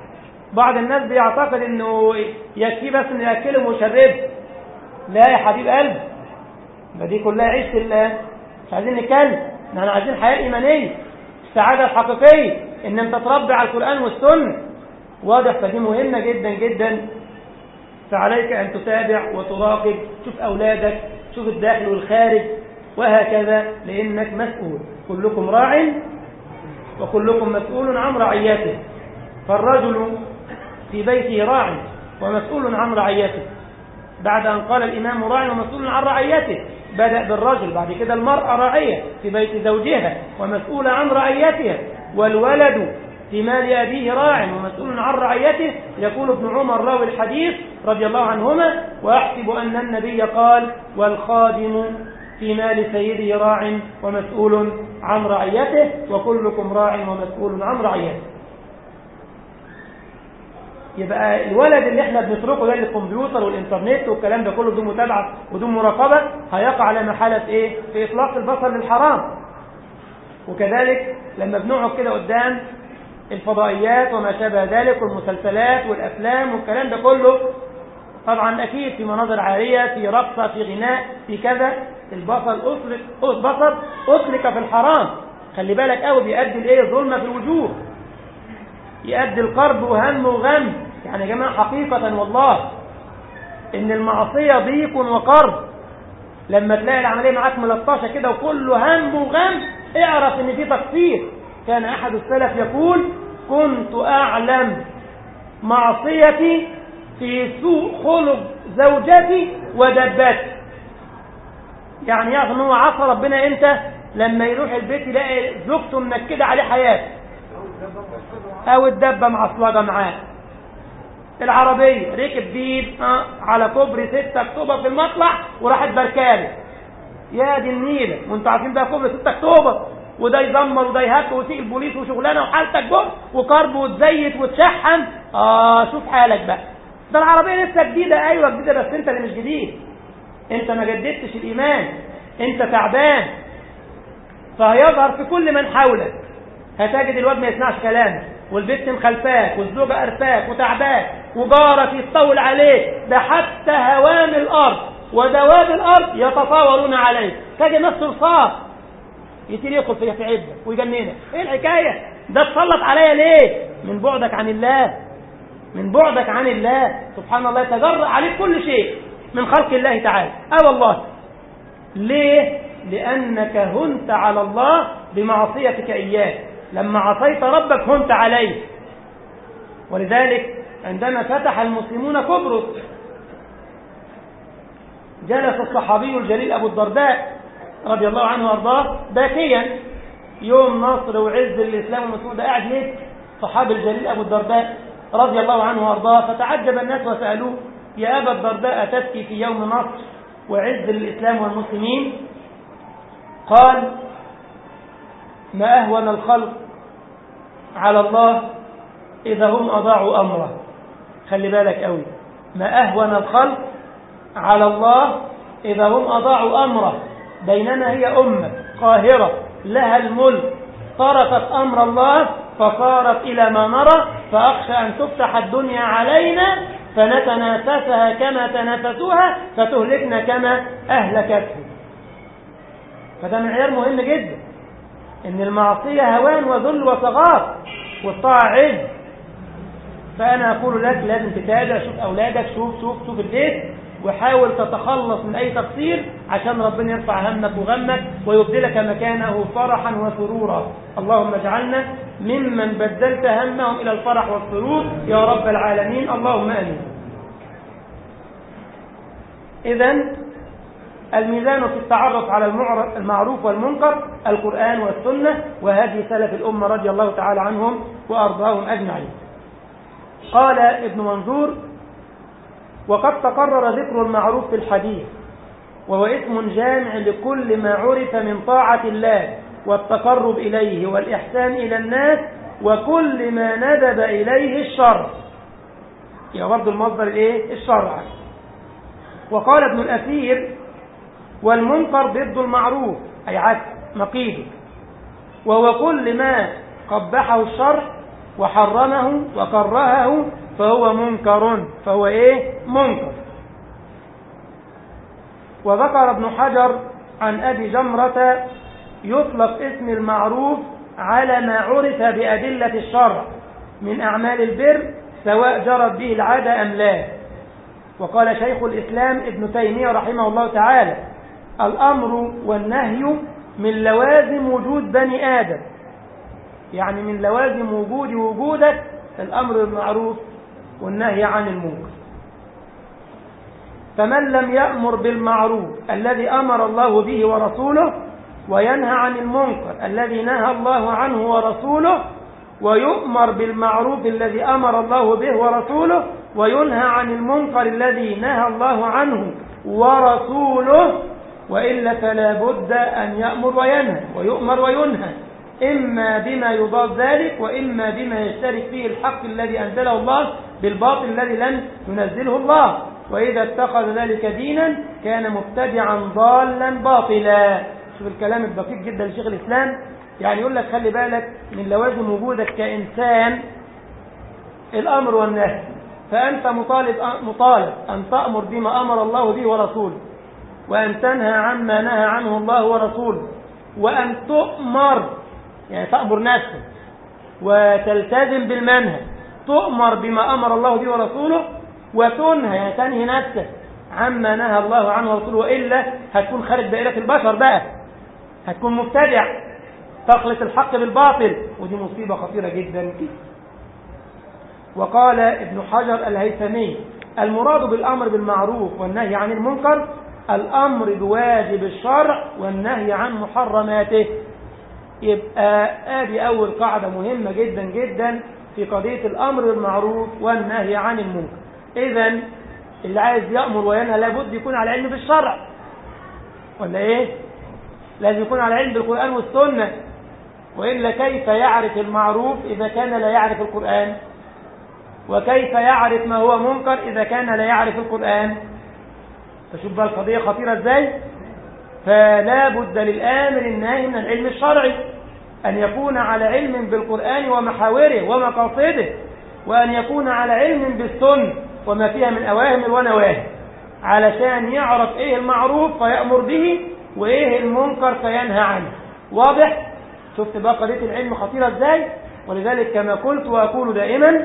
بعض الناس بيعتقد انه يكفي بس انه ياكلهم ويشربهم لا يا حبيب قلبي ما دي كلها عيش الله مش عايزين نتكلم احنا عايزين حياه ايمانيه السعاده الحقيقيه ان انت تربي على القران والسنه واضح فدي مهمه جدا جدا فعليك ان تتابع وتراقب شوف اولادك شوف الداخل والخارج وهكذا لانك مسؤول كلكم راع وكلكم مسؤول عن رعيته فالرجل في بيته راع ومسؤول عن رعيته بعد أن قال الإمام راع ومسؤول عن رعيته بدأ بالرجل بعد كده المرأة راعية في بيت زوجها ومسؤولة عن رعيتها والولد في مال أبيه راع ومسؤول عن رعيته يقول ابن عمر راوي الحديث رضي الله عنهما وأحسب أن النبي قال والخادم في مال سيده راع ومسؤول عن رعيته وكلكم راع ومسؤول عن رعيته يبقى الولد اللي احنا بنتركه ده للكمبيوتر والانترنت والكلام ده كله بدون متابعه بدون مراقبه هيقع على محاله ايه؟ في اطلاق البصر للحرام. وكذلك لما بنقعد كده قدام الفضائيات وما شابه ذلك والمسلسلات والافلام والكلام ده كله طبعا اكيد في مناظر عاريه في رقصه في غناء في كذا البصر اطلق البصر اطلق في الحرام خلي بالك قوي بيؤدي لايه ظلمه في الوجوه يؤدي القرب وهم وغم يعني يا جماعه حقيقه والله ان المعصيه ضيق وقرب لما تلاقي العمليه معاك ملطشه كده وكله هم وغم اعرف ان في تقصير كان احد السلف يقول كنت اعلم معصيتي في سوء خلق زوجتي ودبتي يعني يغنو هو عصى ربنا امتى لما يروح البيت يلاقي زوجته منكده عليه حياته او الدبه معصلجه معاه العربيه ركب بيب آه على كوبري 6 اكتوبر في المطلع وراحت بركاله يا دي النيله وانتوا عارفين بقى كوبري 6 اكتوبر وده يزمر وده يهك وتيجي البوليس وشغلانه وحالتك جم وكرب وتزيت وتشحن اه شوف حالك بقى ده العربيه لسه جديده ايوه جديده بس انت اللي مش جديد انت ما جددتش الايمان انت تعبان فهيظهر في كل من حولك هتجد الواد ما يسمعش كلامك والبنت مخلفاك والزوجه قرفاك وتعباك وجارك يستول عليك ده حتى هوام الارض ودواب الارض يتطاولون عليك تجد نفس رصاص يصير يدخل في في عبك ويجننك ايه الحكايه ده اتسلط عليا ليه من بعدك عن الله من بعدك عن الله سبحان الله يتجرأ عليك كل شيء من خلق الله تعالى اه والله ليه لانك هنت على الله بمعصيتك اياه لما عصيت ربك هنت عليه ولذلك عندما فتح المسلمون قبرص جلس الصحابي الجليل ابو الدرداء رضي الله عنه وارضاه باكيا يوم نصر وعز الاسلام والمسلمين ده قاعد ليه صحابي الجليل ابو الدرداء رضي الله عنه وارضاه فتعجب الناس وسالوه يا ابا الدرداء تبكي في يوم نصر وعز للاسلام والمسلمين قال ما اهون الخلق على الله اذا هم اضاعوا امره خلي بالك قوي ما اهون الخلق على الله اذا هم اضاعوا امره بينما هي امه قاهره لها الملك تركت امر الله فصارت الى ما نرى فاخشى ان تفتح الدنيا علينا فنتنافسها كما تنافسوها فتهلكنا كما اهلكتهم فده معيار مهم جدا ان المعصيه هوان وذل وصغار والطاعه عز فانا اقول لك لازم تتابع شوف اولادك شوف شوف شوف البيت وحاول تتخلص من اي تقصير عشان ربنا يرفع همك وغمك ويبدلك مكانه فرحا وسرورا اللهم اجعلنا ممن بدلت همهم الى الفرح والسرور يا رب العالمين اللهم امين اذا الميزان في التعرف على المعروف والمنكر القرآن والسنة وهذه سلف الأمة رضي الله تعالى عنهم وأرضاهم أجمعين قال ابن منظور وقد تقرر ذكر المعروف في الحديث وهو اسم جامع لكل ما عرف من طاعة الله والتقرب إليه والإحسان إلى الناس وكل ما ندب إليه الشر يا برضه المصدر الايه الشرع وقال ابن الأثير والمنكر ضد المعروف أي عكس نقيضه وهو كل ما قبحه الشرع وحرمه وكرهه فهو منكر فهو ايه منكر وذكر ابن حجر عن ابي جمرة يطلق اسم المعروف على ما عرف بأدلة الشرع من أعمال البر سواء جرت به العادة أم لا وقال شيخ الإسلام ابن تيمية رحمه الله تعالى الأمر والنهي من لوازم وجود بني آدم يعني من لوازم وجود وجودك الأمر بالمعروف والنهي عن المنكر فمن لم يأمر بالمعروف الذي أمر الله به ورسوله وينهى عن المنكر الذي نهى الله عنه ورسوله ويؤمر بالمعروف الذي أمر الله به ورسوله وينهى عن المنكر الذي نهى الله عنه ورسوله وإلا فلا بد أن يأمر وينهى ويؤمر وينهى إما بما يضاد ذلك وإما بما يشترك فيه الحق الذي أنزله الله بالباطل الذي لم ينزله الله وإذا اتخذ ذلك دينا كان مبتدعا ضالا باطلا شوف الكلام الدقيق جدا لشيخ الإسلام يعني يقول لك خلي بالك من لوازم وجودك كإنسان الأمر والنهي فأنت مطالب مطالب أن تأمر بما أمر الله به ورسوله وأن تنهى عما نهى عنه الله ورسوله وأن تؤمر يعني تأمر نفسك وتلتزم بالمنهج تؤمر بما أمر الله به ورسوله وتنهى يعني تنهي نفسك عما نهى الله عنه ورسوله وإلا هتكون خارج دائرة البشر بقى هتكون مبتدع تخلط الحق بالباطل ودي مصيبة خطيرة جدا وقال ابن حجر الهيثمي المراد بالأمر بالمعروف والنهي عن المنكر الأمر بواجب الشرع والنهي عن محرماته يبقى ادي أول قاعدة مهمة جدا جدا في قضية الأمر بالمعروف والنهي عن المنكر إذا اللي عايز يأمر وينهى لابد يكون على علم بالشرع ولا إيه؟ لازم يكون على علم بالقرآن والسنة وإلا كيف يعرف المعروف إذا كان لا يعرف القرآن وكيف يعرف ما هو منكر إذا كان لا يعرف القرآن فشوف بقى القضية خطيرة إزاي فلا بد للآمر الناهي من العلم الشرعي أن يكون على علم بالقرآن ومحاوره ومقاصده وأن يكون على علم بالسنة وما فيها من أواهر ونواهي علشان يعرف إيه المعروف فيأمر به وإيه المنكر فينهى عنه واضح؟ شفت بقى قضية العلم خطيرة إزاي؟ ولذلك كما قلت وأقول دائما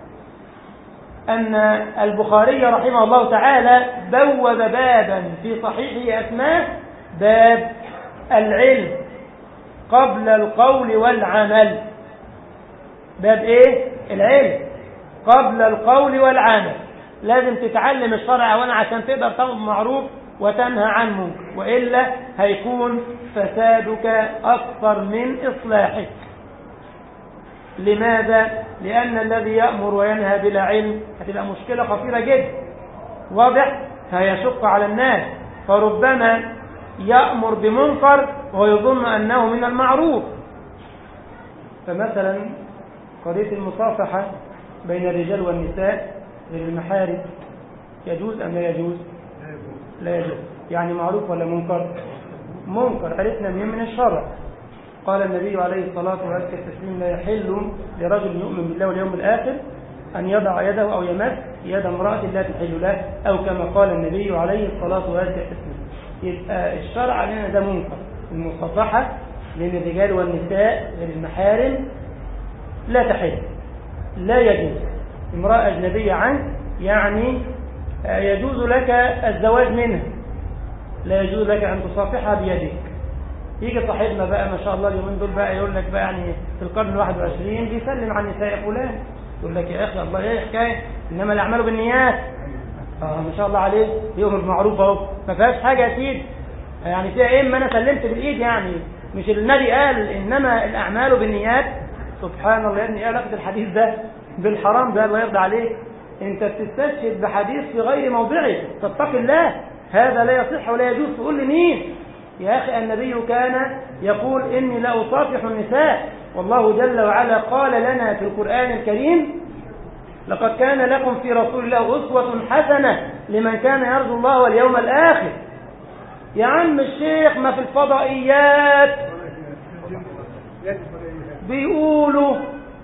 أن البخاري رحمه الله تعالى بوب بابا في صحيحه أسماه باب العلم قبل القول والعمل باب ايه العلم قبل القول والعمل لازم تتعلم الشرع اولا عشان تقدر تامر بالمعروف وتنهى عن منكر والا هيكون فسادك اكثر من اصلاحك لماذا لان الذي يامر وينهى بلا علم هتبقى مشكله خطيره جدا واضح فيشق على الناس فربما يأمر بمنكر ويظن أنه من المعروف فمثلا قضية المصافحة بين الرجال والنساء غير المحارم يجوز أم لا يجوز لا يجوز يعني معروف ولا منكر منكر عرفنا من من الشرع قال النبي عليه الصلاة والسلام التسليم لا يحل لرجل يؤمن بالله واليوم الآخر أن يضع يده أو يمس يد امرأة لا تحل له أو كما قال النبي عليه الصلاة والسلام يبقى الشرع علينا ده منكر المصافحة بين الرجال والنساء غير المحارم لا تحل لا يجوز امرأة أجنبية عنك يعني يجوز لك الزواج منها لا يجوز لك أن تصافحها بيدك يجي صاحبنا بقى ما شاء الله اليومين دول بقى يقول لك بقى يعني في القرن الواحد وعشرين بيسلم على النساء فلان يقول لك يا أخي الله ايه حكاية إنما الأعمال بالنيات اه ما شاء الله عليه يؤمر بالمعروف اهو ما فيهاش حاجه يا سيدي يعني فيها ايه ما انا سلمت بالايد يعني مش النبي قال انما الاعمال بالنيات سبحان الله يا ابني ايه علاقه الحديث ده بالحرام ده الله يرضى عليك انت بتستشهد بحديث في غير موضعه تتقي الله هذا لا يصح ولا يجوز تقول لي مين يا اخي النبي كان يقول اني لا اصافح النساء والله جل وعلا قال لنا في القران الكريم لقد كان لكم في رسول الله أسوة حسنة لمن كان يرجو الله واليوم الآخر يا عم الشيخ ما في الفضائيات بيقولوا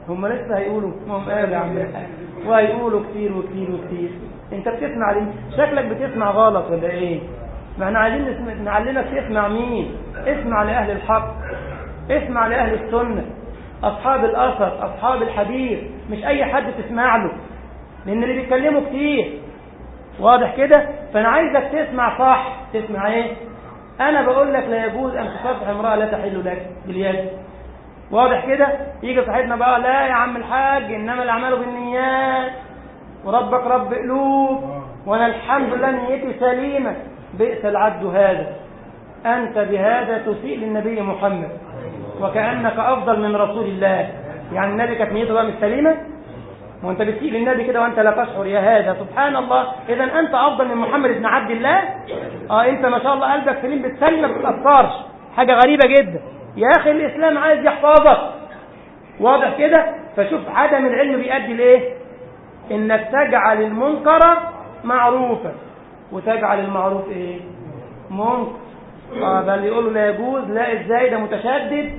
هم لسه هيقولوا ما هم قالوا يا عم الحاج وهيقولوا كتير وكتير وكتير انت بتسمع ليه شكلك بتسمع غلط ولا ايه ما احنا عايزين نسمع نعلمك تسمع مين اسمع لاهل الحق اسمع لاهل السنه اصحاب الاثر اصحاب الحديث مش اي حد تسمع له لان اللي بيتكلموا كتير واضح كده فانا عايزك تسمع صح تسمع ايه انا بقول لك لا يجوز ان تصافح امراه لا تحل لك باليد واضح كده يجي صاحبنا بقى لا يا عم الحاج انما الاعمال بالنيات وربك رب قلوب وانا الحمد لله نيتي سليمه بئس العبد هذا انت بهذا تسيء للنبي محمد وكانك افضل من رسول الله يعني النبي كانت نيته بقى مش سليمه وانت بتسيء للنبي كده وانت لا تشعر يا هذا سبحان الله اذا انت افضل من محمد بن عبد الله اه انت ما شاء الله قلبك سليم بتسلم ما بتتاثرش حاجه غريبه جدا يا اخي الاسلام عايز يحفظك واضح كده فشوف عدم العلم بيؤدي لايه انك تجعل المنكر معروفا وتجعل المعروف ايه منكر اه بل يقولوا لا يجوز لا ازاي ده متشدد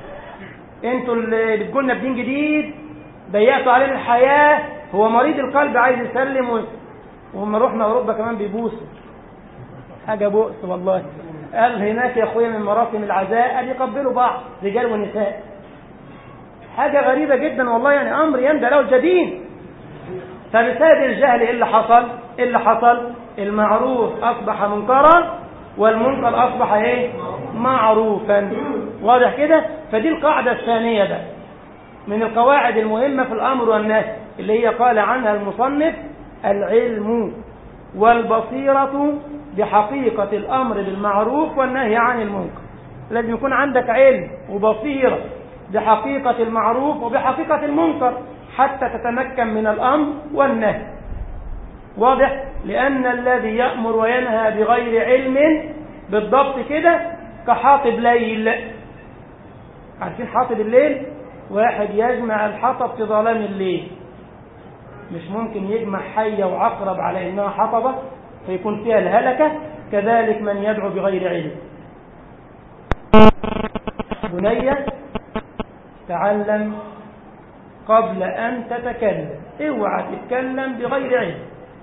انتوا اللي بتقولنا بدين جديد ضيقتوا علينا الحياه هو مريض القلب عايز يسلم و... وهم رحنا اوروبا كمان بيبوسوا حاجه بؤس والله قال هناك يا اخويا من مراسم العزاء قال يقبلوا بعض رجال ونساء حاجه غريبه جدا والله يعني امر يندى له الجبين فبسبب الجهل ايه اللي حصل ايه اللي حصل المعروف اصبح منكرا والمنكر اصبح ايه معروفا واضح كده فدي القاعده الثانيه بقى من القواعد المهمه في الامر والنهي اللي هي قال عنها المصنف العلم والبصيره بحقيقه الامر بالمعروف والنهي عن المنكر لازم يكون عندك علم وبصيره بحقيقه المعروف وبحقيقه المنكر حتى تتمكن من الامر والنهي واضح لأن الذي يأمر وينهى بغير علم بالضبط كده كحاطب ليل عارفين حاطب الليل واحد يجمع الحطب في ظلام الليل مش ممكن يجمع حية وعقرب على إنها حطبة فيكون فيها الهلكة كذلك من يدعو بغير علم بني تعلم قبل أن تتكلم اوعى تتكلم بغير علم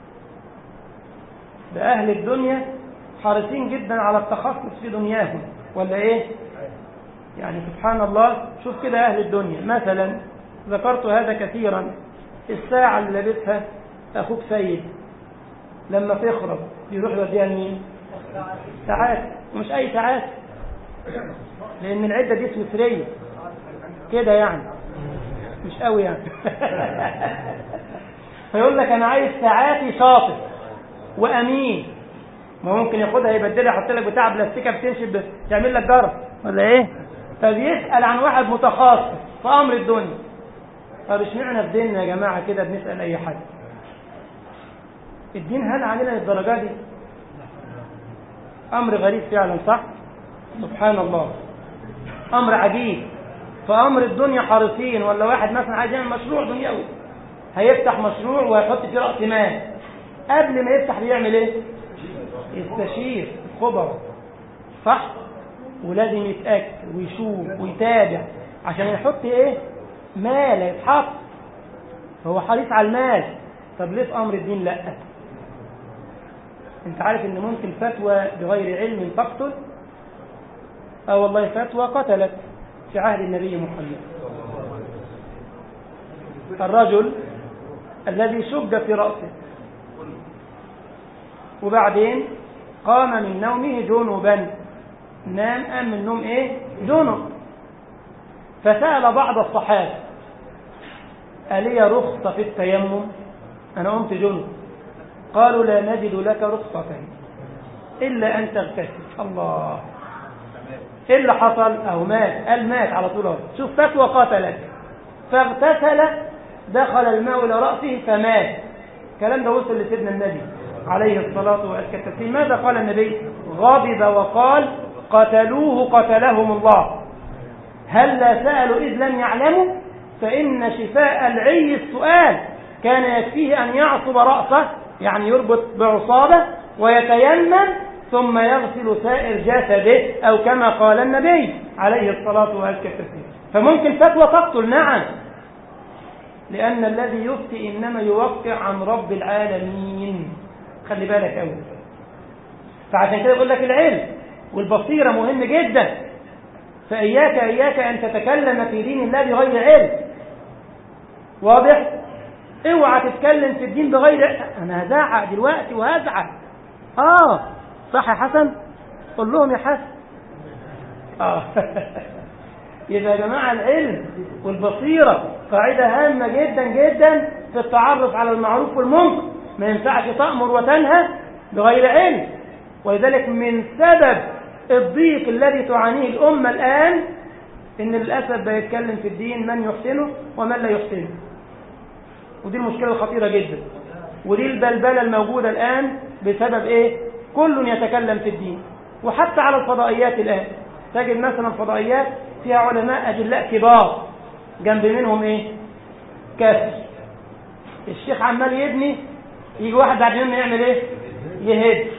ده أهل الدنيا حريصين جدا على التخصص في دنياهم ولا إيه يعني سبحان الله شوف كده أهل الدنيا مثلا ذكرت هذا كثيرا الساعة اللي لابسها أخوك سيد لما تخرب يروح يوديها لمين ساعات ومش أي ساعات لأن العدة دي سويسرية كده يعني مش قوي يعني فيقول لك أنا عايز ساعاتي شاطر وامين ما ممكن ياخدها يبدلها يحط لك بتاع بلاستيكه بتمشي تعمل لك جرس ولا ايه فبيسال عن واحد متخصص في امر الدنيا طب اشمعنى في ديننا يا جماعه كده بنسال اي حد الدين هل علينا للدرجه دي امر غريب فعلا صح سبحان الله امر عجيب فامر الدنيا حريصين ولا واحد مثلا عايز يعمل مشروع دنيوي هيفتح مشروع وهيحط فيه راس مال قبل ما يفتح بيعمل ايه يستشير خبر صح ولازم يتاكد ويشوف ويتابع عشان يحط ايه مال يتحط هو حريص على المال طب ليه في امر الدين لا انت عارف ان ممكن فتوى بغير علم تقتل اه والله فتوى قتلت في عهد النبي محمد الرجل الذي شج في رأسه وبعدين قام من نومه جنبا نام قام من النوم ايه جنب فسأل بعض الصحابة ألي رخصة في التيمم أنا قمت جنب قالوا لا نجد لك رخصة إلا أن تغتسل الله إيه اللي حصل أو مات قال مات على طول شوف فتوى قتلك فاغتسل دخل الماء إلى رأسه فمات الكلام ده وصل لسيدنا النبي عليه الصلاة والسلام ماذا قال النبي غضب وقال قتلوه قتلهم الله هل لا سألوا إذ لم يعلموا فإن شفاء العي السؤال كان يكفيه أن يعصب رأسه يعني يربط بعصابة ويتيمم ثم يغسل سائر جسده أو كما قال النبي عليه الصلاة والسلام فممكن فتوى تقتل نعم لأن الذي يفتي إنما يوقع عن رب العالمين خلي بالك أول فعشان كده يقول لك العلم والبصيرة مهم جدا فإياك إياك أن تتكلم في دين الله بغير علم واضح؟ اوعى تتكلم في الدين بغير أنا هزعق دلوقتي وهزعق آه صح يا حسن؟ قول لهم يا حسن آه يبقى يا جماعة العلم والبصيرة قاعدة هامة جدا جدا في التعرف على المعروف والمنكر ما ينفعش تأمر وتنهى بغير علم ولذلك من سبب الضيق الذي تعانيه الأمة الآن إن للأسف بيتكلم في الدين من يحسنه ومن لا يحسنه ودي المشكلة الخطيرة جدا ودي البلبلة الموجودة الآن بسبب إيه؟ كل يتكلم في الدين وحتى على الفضائيات الآن تجد مثلا فضائيات فيها علماء أجلاء كبار جنب منهم إيه؟ كافر الشيخ عمال يبني يجي واحد بعد منه يعمل إيه؟ يهد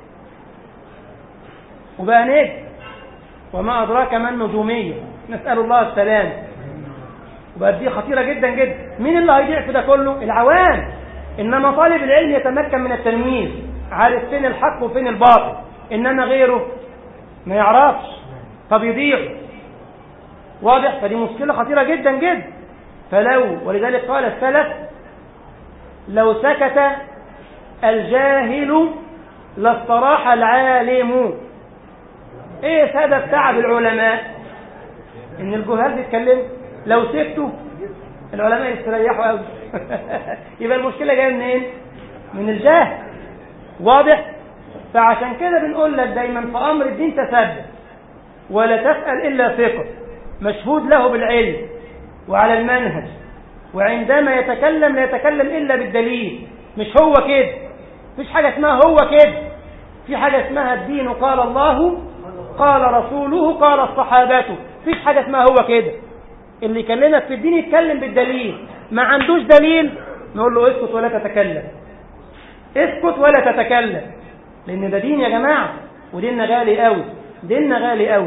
وبقى نجم وما أدراك ما النجومية نسأل الله السلام وبقت دي خطيرة جدا جدا مين اللي هيضيع في ده كله العوام إنما طالب العلم يتمكن من التمييز عارف فين الحق وفين الباطل إنما غيره ما يعرفش طب يضيع واضح فدي مشكلة خطيرة جدا جدا فلو ولذلك قال السلف لو سكت الجاهل لاستراح العالم ايه سبب تعب العلماء ان الجهال بيتكلموا لو سكتوا العلماء يستريحوا قوي يبقى المشكله جايه منين من الجهل واضح فعشان كده بنقول لك دايما في امر الدين تثبت ولا تسال الا ثقه مشهود له بالعلم وعلى المنهج وعندما يتكلم لا يتكلم الا بالدليل مش هو كده مفيش حاجه اسمها هو كده في حاجه اسمها الدين قال الله قال رسوله قال الصحابة مفيش حاجة اسمها هو كده اللي يكلمك في الدين يتكلم بالدليل ما عندوش دليل نقول له اسكت ولا تتكلم اسكت ولا تتكلم لان ده دين يا جماعة وديننا غالي قوي ديننا غالي قوي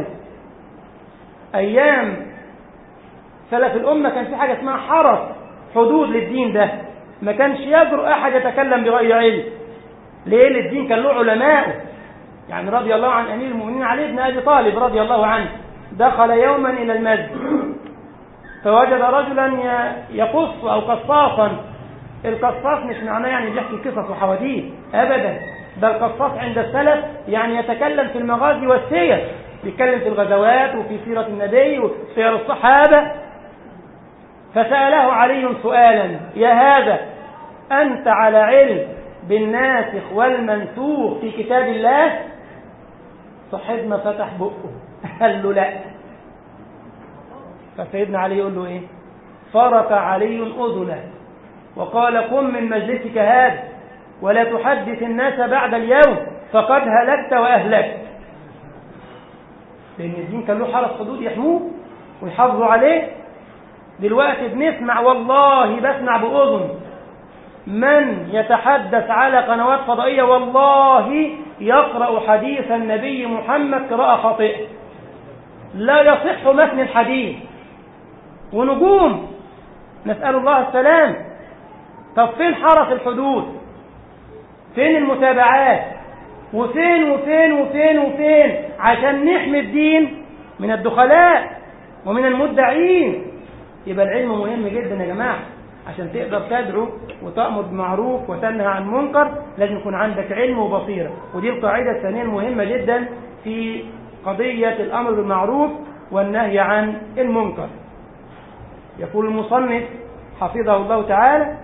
ايام سلف الامة كان في حاجة اسمها حرس حدود للدين ده ما كانش يجرؤ احد يتكلم بغير علم ليه الدين كان له علماء يعني رضي الله عن أمير المؤمنين علي بن أبي طالب رضي الله عنه دخل يوما إلى المسجد فوجد رجلا يقص أو قصاصا القصاص مش معناه يعني بيحكي قصص وحواديت أبدا بل قصاص عند السلف يعني يتكلم في المغازي والسير بيتكلم في الغزوات وفي سيرة النبي وسير الصحابة فسأله علي سؤالا يا هذا أنت على علم بالناسخ والمنسوخ في كتاب الله صاحبنا فتح بقه قال له لا فسيدنا علي يقول له ايه فرق علي اذنه وقال قم من مجلسك هذا ولا تحدث الناس بعد اليوم فقد هلكت واهلكت لان الدين كان له حرس حدود يحموه ويحافظوا عليه دلوقتي بنسمع والله بسمع باذن من يتحدث على قنوات فضائية والله يقرأ حديث النبي محمد قراءة خاطئة لا يصح متن الحديث ونجوم نسأل الله السلام طب فين حرس الحدود فين المتابعات وفين وفين وفين وفين عشان نحمي الدين من الدخلاء ومن المدعين يبقى العلم مهم جدا يا جماعه عشان تقدر تدعو وتأمر بمعروف وتنهى عن منكر لازم يكون عندك علم وبصيرة ودي القاعدة الثانية المهمة جدا في قضية الأمر بالمعروف والنهي عن المنكر يقول المصنف حفظه الله تعالى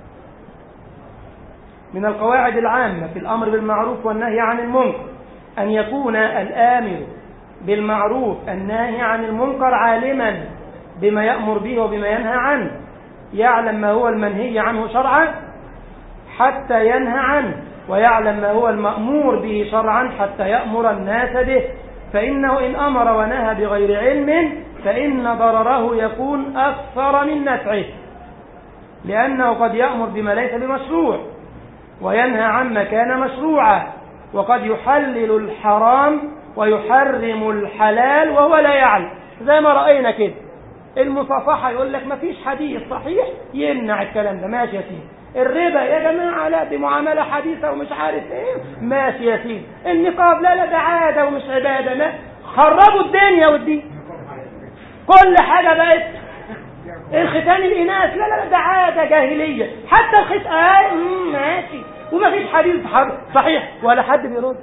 من القواعد العامة في الأمر بالمعروف والنهي عن المنكر أن يكون الآمر بالمعروف الناهي عن المنكر عالما بما يأمر به وبما ينهى عنه يعلم ما هو المنهي عنه شرعا حتى ينهى عنه ويعلم ما هو المأمور به شرعا حتى يأمر الناس به فإنه إن أمر ونهى بغير علم فإن ضرره يكون أكثر من نفعه لأنه قد يأمر بما ليس بمشروع وينهى عما كان مشروعا وقد يحلل الحرام ويحرم الحلال وهو لا يعلم زي ما رأينا كده المصافحة يقول لك ما فيش حديث صحيح يمنع الكلام ده ماشي يا سيدي الربا يا جماعة لا دي معاملة حديثة ومش عارف ايه ماشي يا سيدي النقاب لا لا ده عادة ومش عبادة لا خربوا الدنيا والدين كل حاجة بقت الختان الإناث لا لا ده عادة جاهلية حتى الختان آه ماشي وما فيش حديث صحيح ولا حد بيرد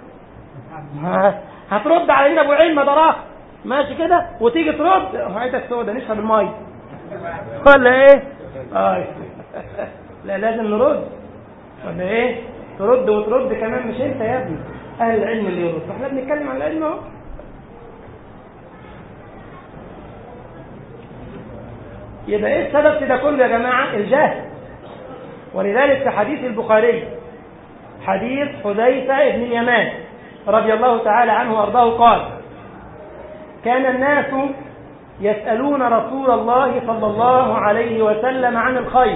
هترد علينا ابو علم دراك ماشي كده وتيجي ترد عيدك سودا نشرب الميه ولا ايه آه. لا لازم نرد ولا ايه ترد وترد كمان مش انت يا ابني اهل العلم اللي يرد احنا بنتكلم عن العلم اهو يبقى ايه السبب في ده كله يا جماعه الجهل ولذلك في حديث البخاري حديث حذيفه بن اليمان رضي الله تعالى عنه وارضاه قال كان الناس يسألون رسول الله صلى الله عليه وسلم عن الخير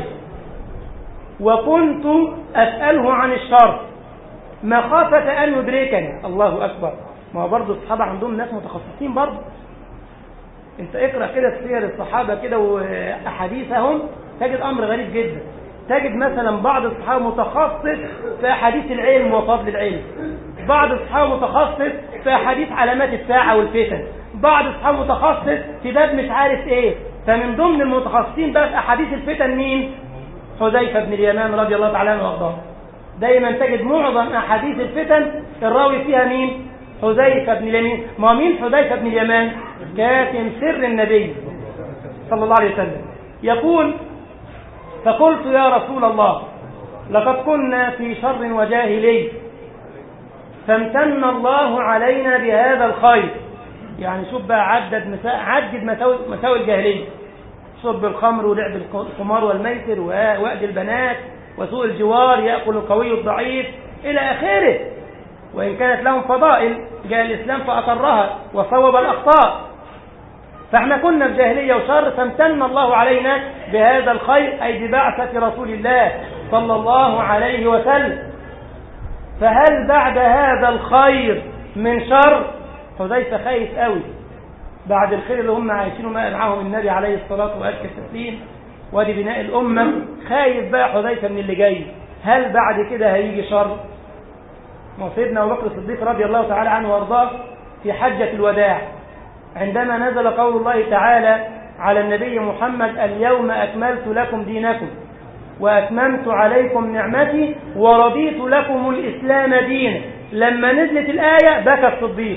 وكنت أسأله عن الشر مخافة أن يدركني الله أكبر ما هو برضه الصحابة عندهم ناس متخصصين برضه انت اقرأ كده سير الصحابة كده وأحاديثهم تجد أمر غريب جدا تجد مثلا بعض الصحابة متخصص في أحاديث العلم وفضل العلم بعض الصحابة متخصص في أحاديث علامات الساعة والفتن بعض الصحابة متخصص في باب مش عارف ايه فمن ضمن المتخصصين بقى في أحاديث الفتن مين حذيفة بن اليمان رضي الله تعالى عنه وارضاه دايما تجد معظم أحاديث الفتن الراوي فيها مين حذيفة بن اليمان ما مين حذيفة بن اليمان كاتم سر النبي صلى الله عليه وسلم يقول فقلت يا رسول الله لقد كنا في شر وجاهلي فامتن الله علينا بهذا الخير يعني شوف بقى عدد مسا... عدد مساوي مساوي الجاهليه شرب الخمر ولعب القمار والميسر ووأد البنات وسوء الجوار يأكل القوي الضعيف إلى آخره وإن كانت لهم فضائل جاء الإسلام فأقرها وصوب الأخطاء فاحنا كنا في جاهلية وشر فامتن الله علينا بهذا الخير أي ببعثة رسول الله صلى الله عليه وسلم فهل بعد هذا الخير من شر حذيفة خايف قوي بعد الخير اللي هم عايشينه معهم النبي عليه الصلاة وأزكى التسليم وادي بناء الأمة خايف بقى حذيفة من اللي جاي هل بعد كده هيجي شر ما سيدنا أبو بكر الصديق رضي الله تعالى عنه وارضاه في حجة الوداع عندما نزل قول الله تعالى على النبي محمد اليوم أكملت لكم دينكم وأتممت عليكم نعمتي ورضيت لكم الإسلام دينا لما نزلت الآية بكى الصديق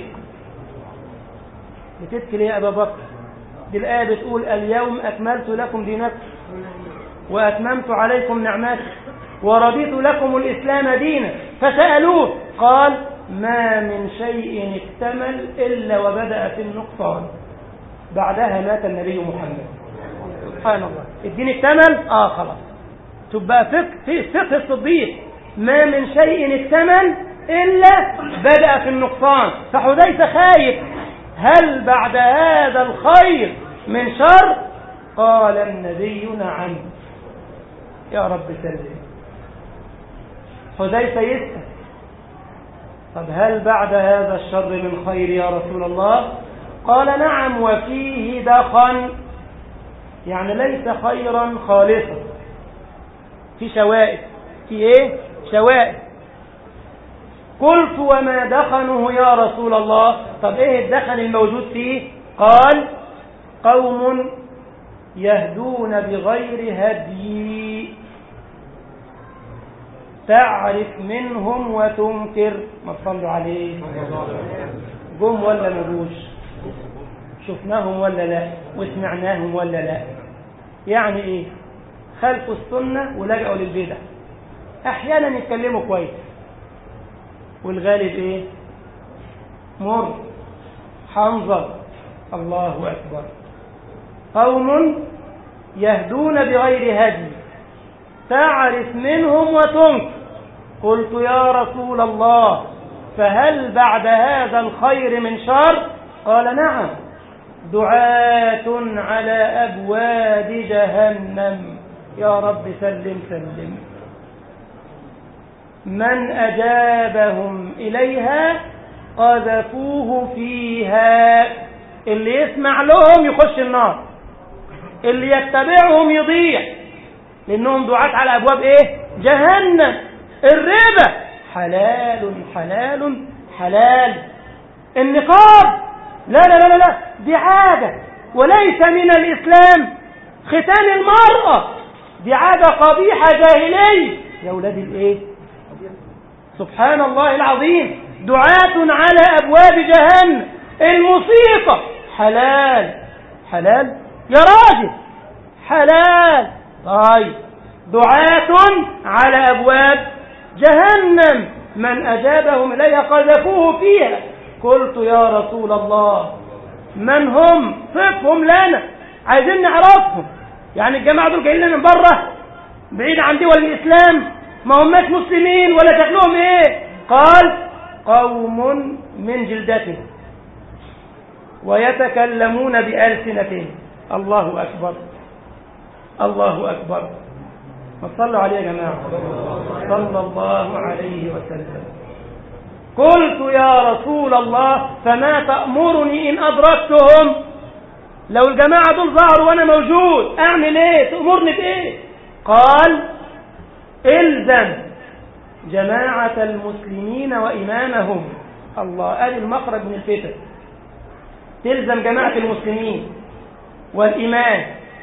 بتبكي ليه يا أبا بكر دي الآية بتقول اليوم أكملت لكم دينكم وأتممت عليكم نعمتي ورضيت لكم الإسلام دينا فسألوه قال ما من شيء اكتمل إلا وبدأ في النقصان بعدها مات النبي محمد سبحان الله الدين اكتمل آه خلاص تبقى فقه في فقه الصديق ما من شيء اكتمل إلا بدأ في النقصان فحذيفة خايف هل بعد هذا الخير من شر قال النبي نعم يا رب سلم حذيفة يسأل طب هل بعد هذا الشر من خير يا رسول الله قال نعم وفيه دخن يعني ليس خيرا خالصا في شوائب في ايه شوائب قلت وما دخنه يا رسول الله طب ايه الدخن الموجود فيه قال قوم يهدون بغير هدي تعرف منهم وتنكر ما تصلوا عليه جم ولا مجوش شفناهم ولا لا وسمعناهم ولا لا يعني ايه خلفوا السنة ولجأوا للبدع احيانا يتكلموا كويس والغالب ايه مر حنظر الله اكبر قوم يهدون بغير هدي تعرف منهم وتنكر قلت يا رسول الله فهل بعد هذا الخير من شر قال نعم دعاة على أبواب جهنم يا رب سلم سلم من أجابهم إليها قذفوه فيها اللي يسمع لهم يخش النار اللي يتبعهم يضيع لأنهم دعاة على أبواب إيه جهنم الربا حلال حلال حلال النقاب لا لا لا لا دي عادة وليس من الإسلام ختان المرأة دي عادة قبيحة جاهلية يا ولاد الإيه سبحان الله العظيم دعاة على أبواب جهنم الموسيقى حلال حلال يا راجل حلال طيب دعاة على أبواب جهنم من أجابهم إليها قذفوه فيها قلت يا رسول الله من هم صفهم لنا عايزين نعرفهم يعني الجماعة دول جايين من بره بعيد عن دول الإسلام ما هماش مسلمين ولا شكلهم ايه قال قوم من جلدتهم ويتكلمون بألسنتهم الله أكبر الله أكبر ما تصلوا عليه يا جماعة صلى الله عليه وسلم قلت يا رسول الله فما تأمرني إن أدركتهم لو الجماعة دول ظهروا وأنا موجود أعمل إيه تأمرني بإيه قال الزم جماعة المسلمين وإمامهم الله قال المخرج من الفتن تلزم جماعة المسلمين والإمام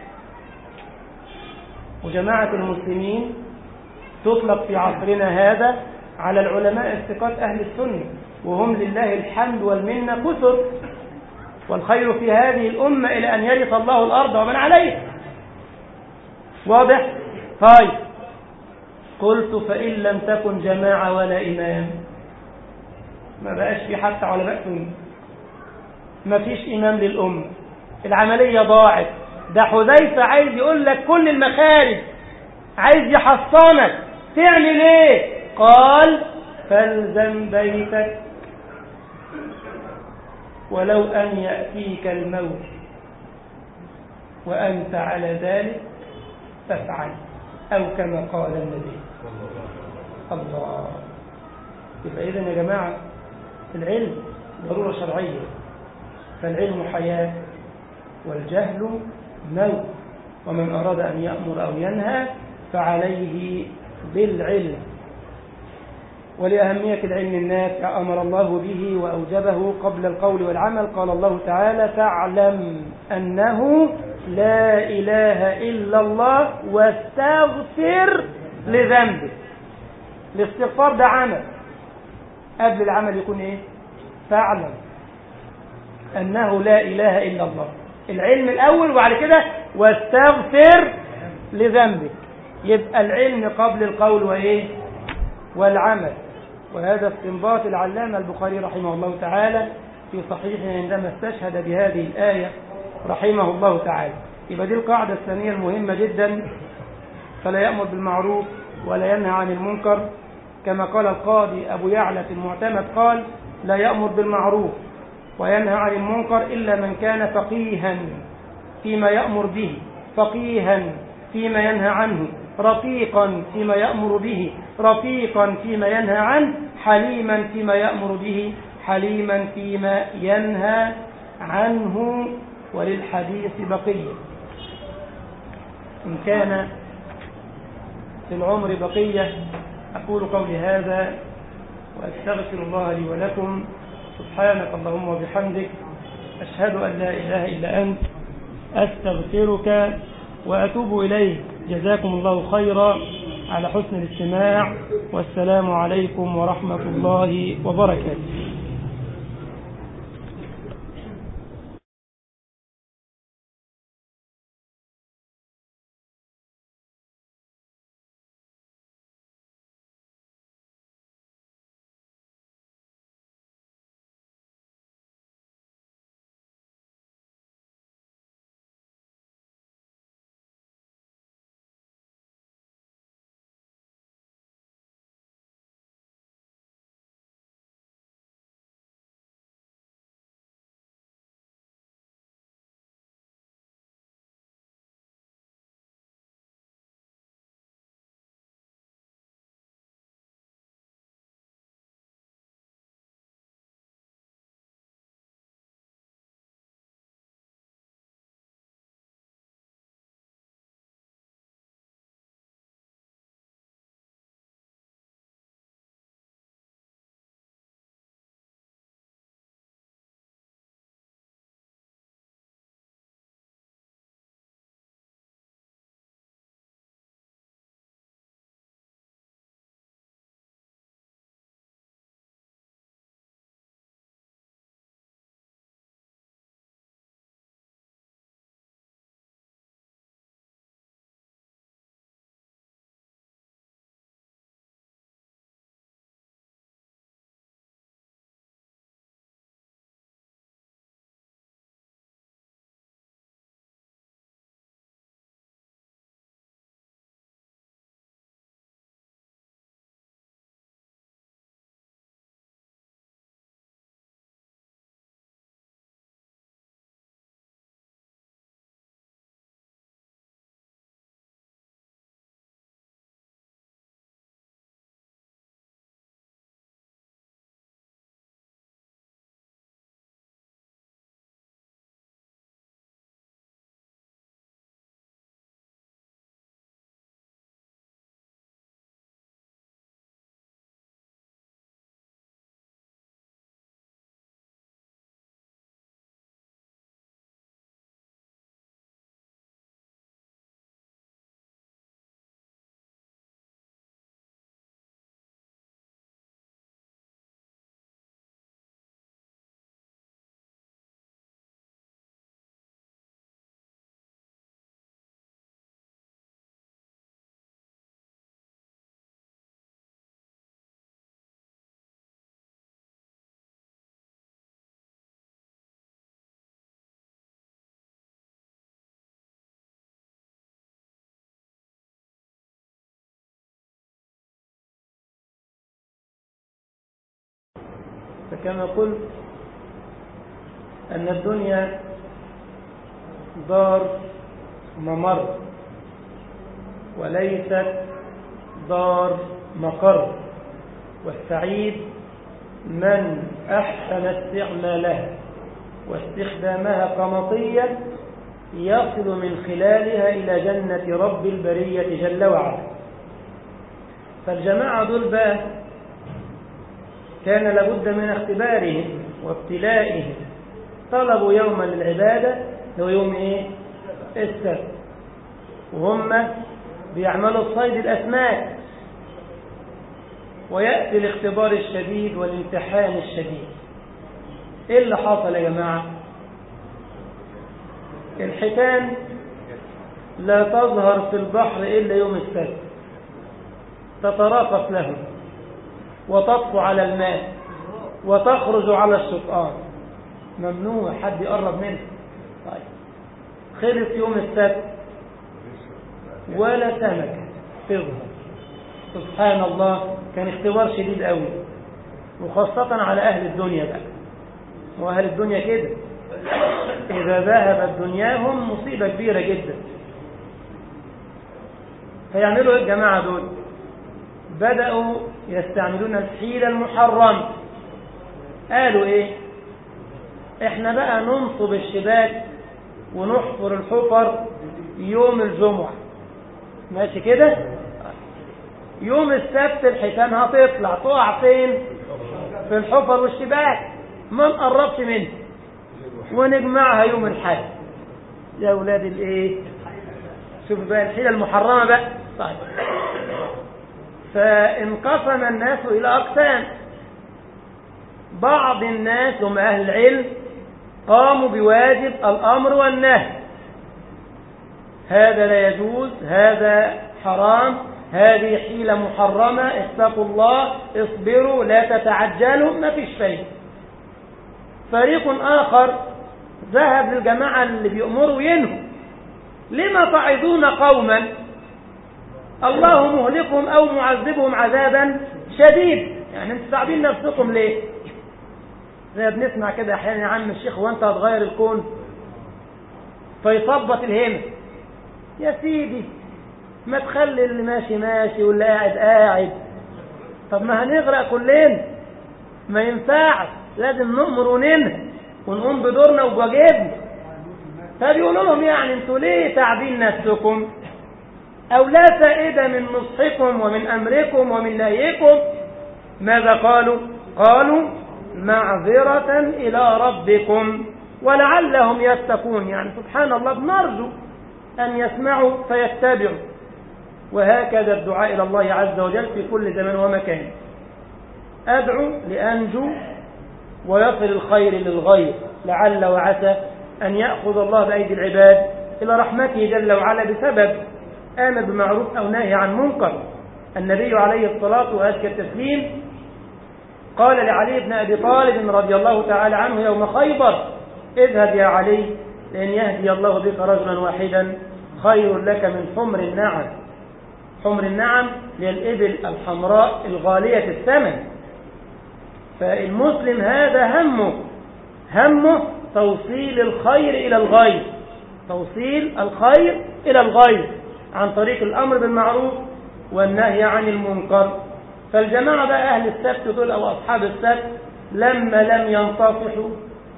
وجماعة المسلمين تطلق في عصرنا هذا على العلماء الثقات أهل السنة وهم لله الحمد والمنة كثر والخير في هذه الأمة إلى أن يرث الله الأرض ومن عليها واضح؟ طيب قلت فإن لم تكن جماعة ولا إمام ما بقاش في حتى علماء سنة ما فيش إمام للأمة العملية ضاعت ده حذيفة عايز يقول لك كل المخارج عايز يحصنك تعمل ايه قال فالزم بيتك ولو أن يأتيك الموت وأنت على ذلك فافعل أو كما قال النبي الله يبقى إذن يا جماعة العلم ضرورة شرعية فالعلم حياة والجهل موت ومن أراد أن يأمر أو ينهى فعليه بالعلم ولأهمية العلم النافع أمر الله به وأوجبه قبل القول والعمل قال الله تعالى فاعلم أنه لا إله إلا الله واستغفر لذنبك الاستغفار ده عمل قبل العمل يكون ايه فاعلم أنه لا إله إلا الله العلم الأول وبعد كده واستغفر لذنبك يبقى العلم قبل القول وإيه والعمل وهذا استنباط العلامة البخاري رحمه الله تعالى في صحيحه عندما استشهد بهذه الآية رحمه الله تعالى يبقى دي القاعدة الثانية المهمة جدا فلا يأمر بالمعروف ولا ينهى عن المنكر كما قال القاضي أبو يعلى في المعتمد قال لا يأمر بالمعروف وينهى عن المنكر إلا من كان فقيها فيما يأمر به فقيها فيما ينهى عنه رفيقا فيما يأمر به رفيقا فيما ينهى عنه حليما فيما يأمر به حليما فيما ينهى عنه وللحديث بقية إن كان في العمر بقية أقول قولي هذا وأستغفر الله لي ولكم سبحانك اللهم وبحمدك أشهد أن لا إله إلا أنت أستغفرك وأتوب إليك جزاكم الله خيرا على حسن الاستماع والسلام عليكم ورحمة الله وبركاته فكما قلت أن الدنيا دار ممر وليست دار مقر والسعيد من أحسن استعمالها واستخدامها كمطية يصل من خلالها إلى جنة رب البرية جل وعلا فالجماعة دول بقى كان لابد من اختبارهم وابتلائهم طلبوا يوما للعبادة هو يوم ايه السبت وهم بيعملوا صيد الأسماك ويأتي الاختبار الشديد والامتحان الشديد ايه اللي حصل يا جماعة الحيتان لا تظهر في البحر إلا يوم السبت تتراقص له وتطفو على الماء وتخرج على الشطآن ممنوع حد يقرب منه طيب خلص يوم السبت ولا سمكة تظهر سبحان الله كان اختبار شديد قوي وخاصة على أهل الدنيا بقى وأهل الدنيا كده إذا ذهبت دنياهم مصيبة كبيرة جدا فيعملوا ايه الجماعة دول بدأوا يستعملون الحيلة المحرمة قالوا ايه احنا بقى ننصب الشباك ونحفر الحفر يوم الجمعة ماشي كده يوم السبت الحيتان هتطلع تقع فين في الحفر والشباك ما نقربش منه ونجمعها يوم الحد يا اولاد الايه شوف بقى الحيله المحرمه بقى طيب فانقسم الناس الى اقسام بعض الناس هم اهل العلم قاموا بواجب الامر والنهي هذا لا يجوز هذا حرام هذه حيلة محرمة اتقوا الله اصبروا لا تتعجلوا ما فيش فايدة فريق آخر ذهب للجماعة اللي بيأمروا ينهوا لما تعظون قوما الله مهلكهم أو معذبهم عذابا شديد يعني انتوا تعبين نفسكم ليه زي بنسمع كده احيانا يا عم الشيخ وانت هتغير الكون فيثبط الهمة يا سيدي ما تخلي اللي ماشي ماشي واللي قاعد قاعد طب ما هنغرق كلنا ما ينفعش لازم نؤمر وننهى ونقوم بدورنا وبواجبنا فبيقولوا لهم يعني انتوا ليه تعبين نفسكم او لا فائده من نصحكم ومن امركم ومن نهيكم ماذا قالوا قالوا معذره الى ربكم ولعلهم يتقون يعني سبحان الله بنرجو ان يسمعوا فيتبعوا وهكذا الدعاء إلى الله عز وجل في كل زمان ومكان أدعو لأنجو ويصل الخير للغير لعل وعسى أن يأخذ الله بأيدي العباد إلى رحمته جل وعلا بسبب آمر بمعروف أو ناهي عن منكر النبي عليه الصلاة وأزكى التسليم قال لعلي بن أبي طالب رضي الله تعالى عنه يوم خيبر اذهب يا علي لأن يهدي الله بك رجلا واحدا خير لك من حمر النعم حمر النعم للإبل الحمراء الغالية الثمن فالمسلم هذا همه همه توصيل الخير إلى الغير توصيل الخير إلى الغير عن طريق الأمر بالمعروف والنهي عن المنكر فالجماعة بقى أهل السبت دول أو أصحاب السبت لما لم ينتصحوا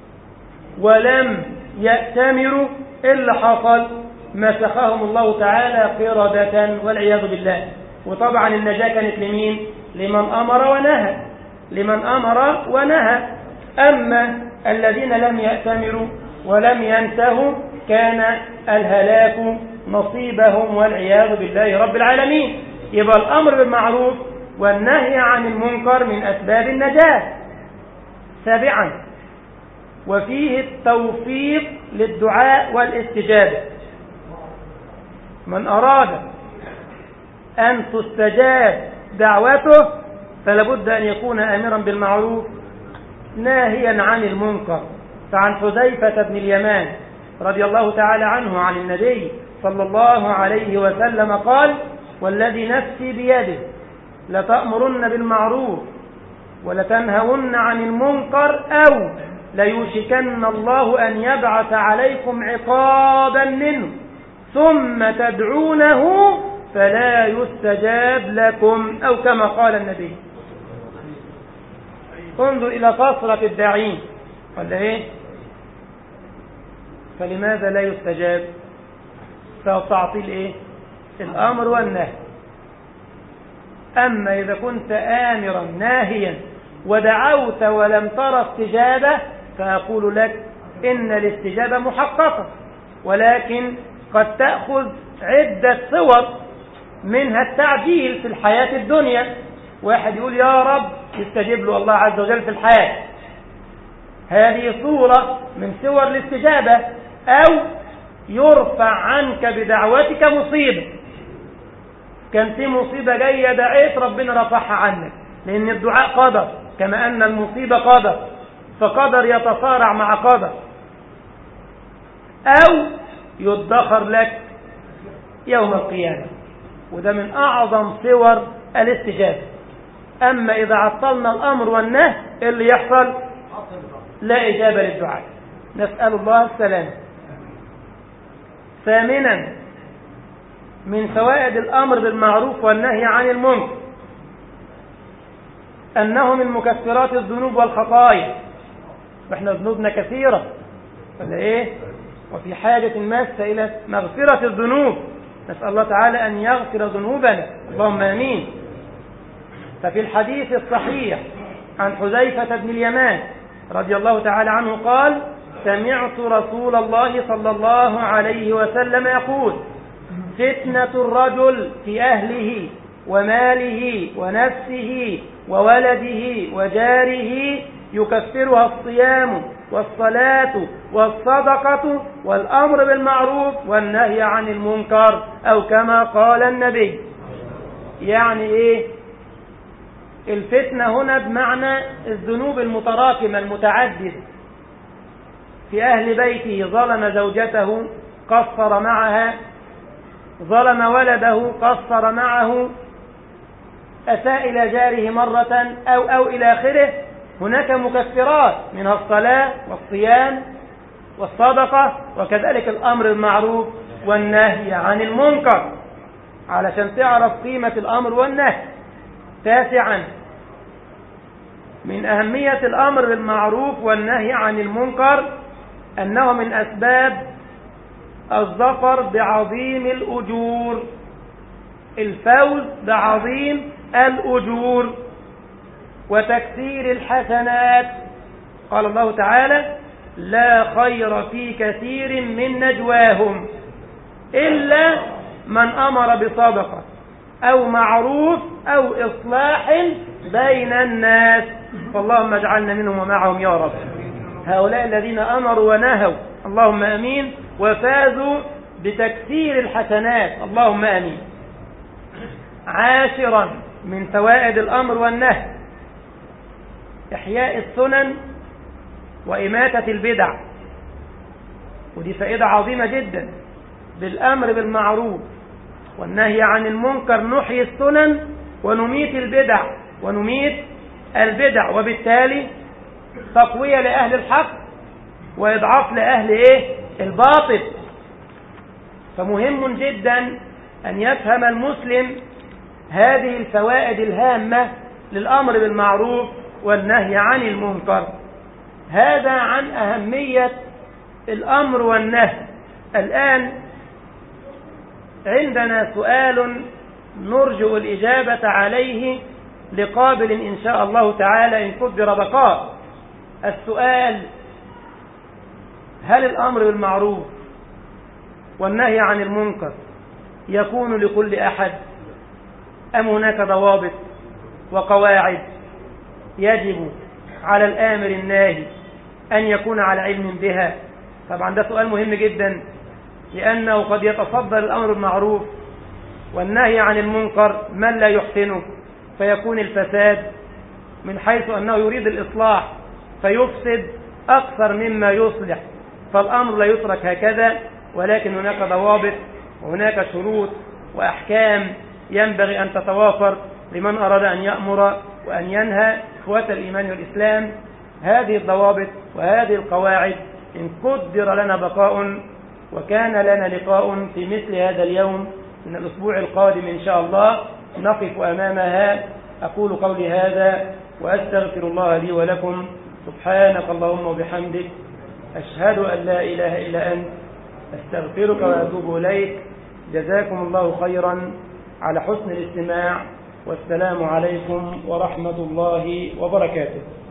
ولم يأتمروا إلا حصل مسخهم الله تعالى قردة والعياذ بالله وطبعا النجاة كانت لمين لمن أمر ونهى لمن أمر ونهى أما الذين لم يأتمروا ولم ينتهوا كان الهلاك نصيبهم والعياذ بالله رب العالمين يبقى الأمر بالمعروف والنهي عن المنكر من أسباب النجاة سابعا وفيه التوفيق للدعاء والاستجابة من أراد أن تستجاب دعوته فلابد أن يكون آمرا بالمعروف ناهيا عن المنكر فعن حذيفة بن اليمان رضي الله تعالى عنه عن النبي صلى الله عليه وسلم قال والذي نفسي بيده لتأمرن بالمعروف ولتنهون عن المنكر أو ليوشكن الله أن يبعث عليكم عقابا منه ثم تدعونه فلا يستجاب لكم أو كما قال النبي انظر إلى كثرة الداعين ولا إيه فلماذا لا يستجاب فتعطيل إيه الأمر والنهي أما إذا كنت آمرا ناهيا ودعوت ولم ترى استجابة فأقول لك إن الاستجابة محققة ولكن قد تأخذ عدة صور منها التعجيل في الحياة الدنيا واحد يقول يا رب يستجيب له الله عز وجل في الحياة هذه صورة من صور الاستجابة أو يرفع عنك بدعوتك مصيبة كان في مصيبة جاية دعيت ربنا رفعها عنك لأن الدعاء قدر كما أن المصيبة قدر فقدر يتصارع مع قدر أو يدخر لك يوم القيامة وده من أعظم صور الاستجابة أما إذا عطلنا الأمر والنهي اللي يحصل لا إجابة للدعاء نسأل الله السلامة ثامنا من فوائد الأمر بالمعروف والنهي عن المنكر أنه من مكفرات الذنوب والخطايا وإحنا ذنوبنا كثيرة ولا إيه وفي حاجة ماسة إلى مغفرة الذنوب نسأل الله تعالى أن يغفر ذنوبنا اللهم آمين ففي الحديث الصحيح عن حذيفة بن اليمان رضي الله تعالى عنه قال سمعت رسول الله صلى الله عليه وسلم يقول فتنة الرجل في أهله وماله ونفسه وولده وجاره يكفرها الصيام والصلاة والصدقة والأمر بالمعروف والنهي عن المنكر أو كما قال النبي يعني إيه الفتنة هنا بمعنى الذنوب المتراكمة المتعددة في أهل بيته ظلم زوجته قصر معها ظلم ولده قصر معه أساء إلى جاره مرة أو أو إلى آخره هناك مكفرات منها الصلاة والصيام والصدقة وكذلك الأمر المعروف والنهي عن المنكر علشان تعرف قيمة الأمر والنهي تاسعا من أهمية الأمر بالمعروف والنهي عن المنكر أنه من أسباب الظفر بعظيم الأجور الفوز بعظيم الأجور وتكثير الحسنات قال الله تعالى لا خير في كثير من نجواهم إلا من أمر بصدقة أو معروف أو إصلاح بين الناس فاللهم اجعلنا منهم ومعهم يا رب هؤلاء الذين أمروا ونهوا اللهم أمين وفازوا بتكثير الحسنات اللهم أمين عاشرا من فوائد الأمر والنهي إحياء السنن وإماتة البدع ودي فائدة عظيمة جدا بالأمر بالمعروف والنهي عن المنكر نحيي السنن ونميت البدع ونميت البدع وبالتالي تقوية لأهل الحق وإضعاف لأهل إيه؟ الباطل فمهم جدا أن يفهم المسلم هذه الفوائد الهامة للأمر بالمعروف والنهي عن المنكر هذا عن أهمية الأمر والنهي الآن عندنا سؤال نرجو الإجابة عليه لقابل إن شاء الله تعالى إن قدر بقاء السؤال هل الأمر بالمعروف والنهي عن المنكر يكون لكل أحد أم هناك ضوابط وقواعد يجب على الآمر الناهي أن يكون على علم بها طبعا ده سؤال مهم جدا لأنه قد يتصدر الأمر المعروف والنهي عن المنكر من لا يحسنه فيكون الفساد من حيث أنه يريد الإصلاح فيفسد أكثر مما يصلح فالأمر لا يترك هكذا ولكن هناك ضوابط وهناك شروط وأحكام ينبغي أن تتوافر لمن أراد أن يأمر وأن ينهى إخوة الإيمان والإسلام هذه الضوابط وهذه القواعد إن قدر لنا بقاء وكان لنا لقاء في مثل هذا اليوم من الأسبوع القادم إن شاء الله نقف أمامها أقول قولي هذا وأستغفر الله لي ولكم سبحانك اللهم وبحمدك أشهد أن لا إله إلا أنت أستغفرك وأتوب إليك جزاكم الله خيرا على حسن الاستماع والسلام عليكم ورحمة الله وبركاته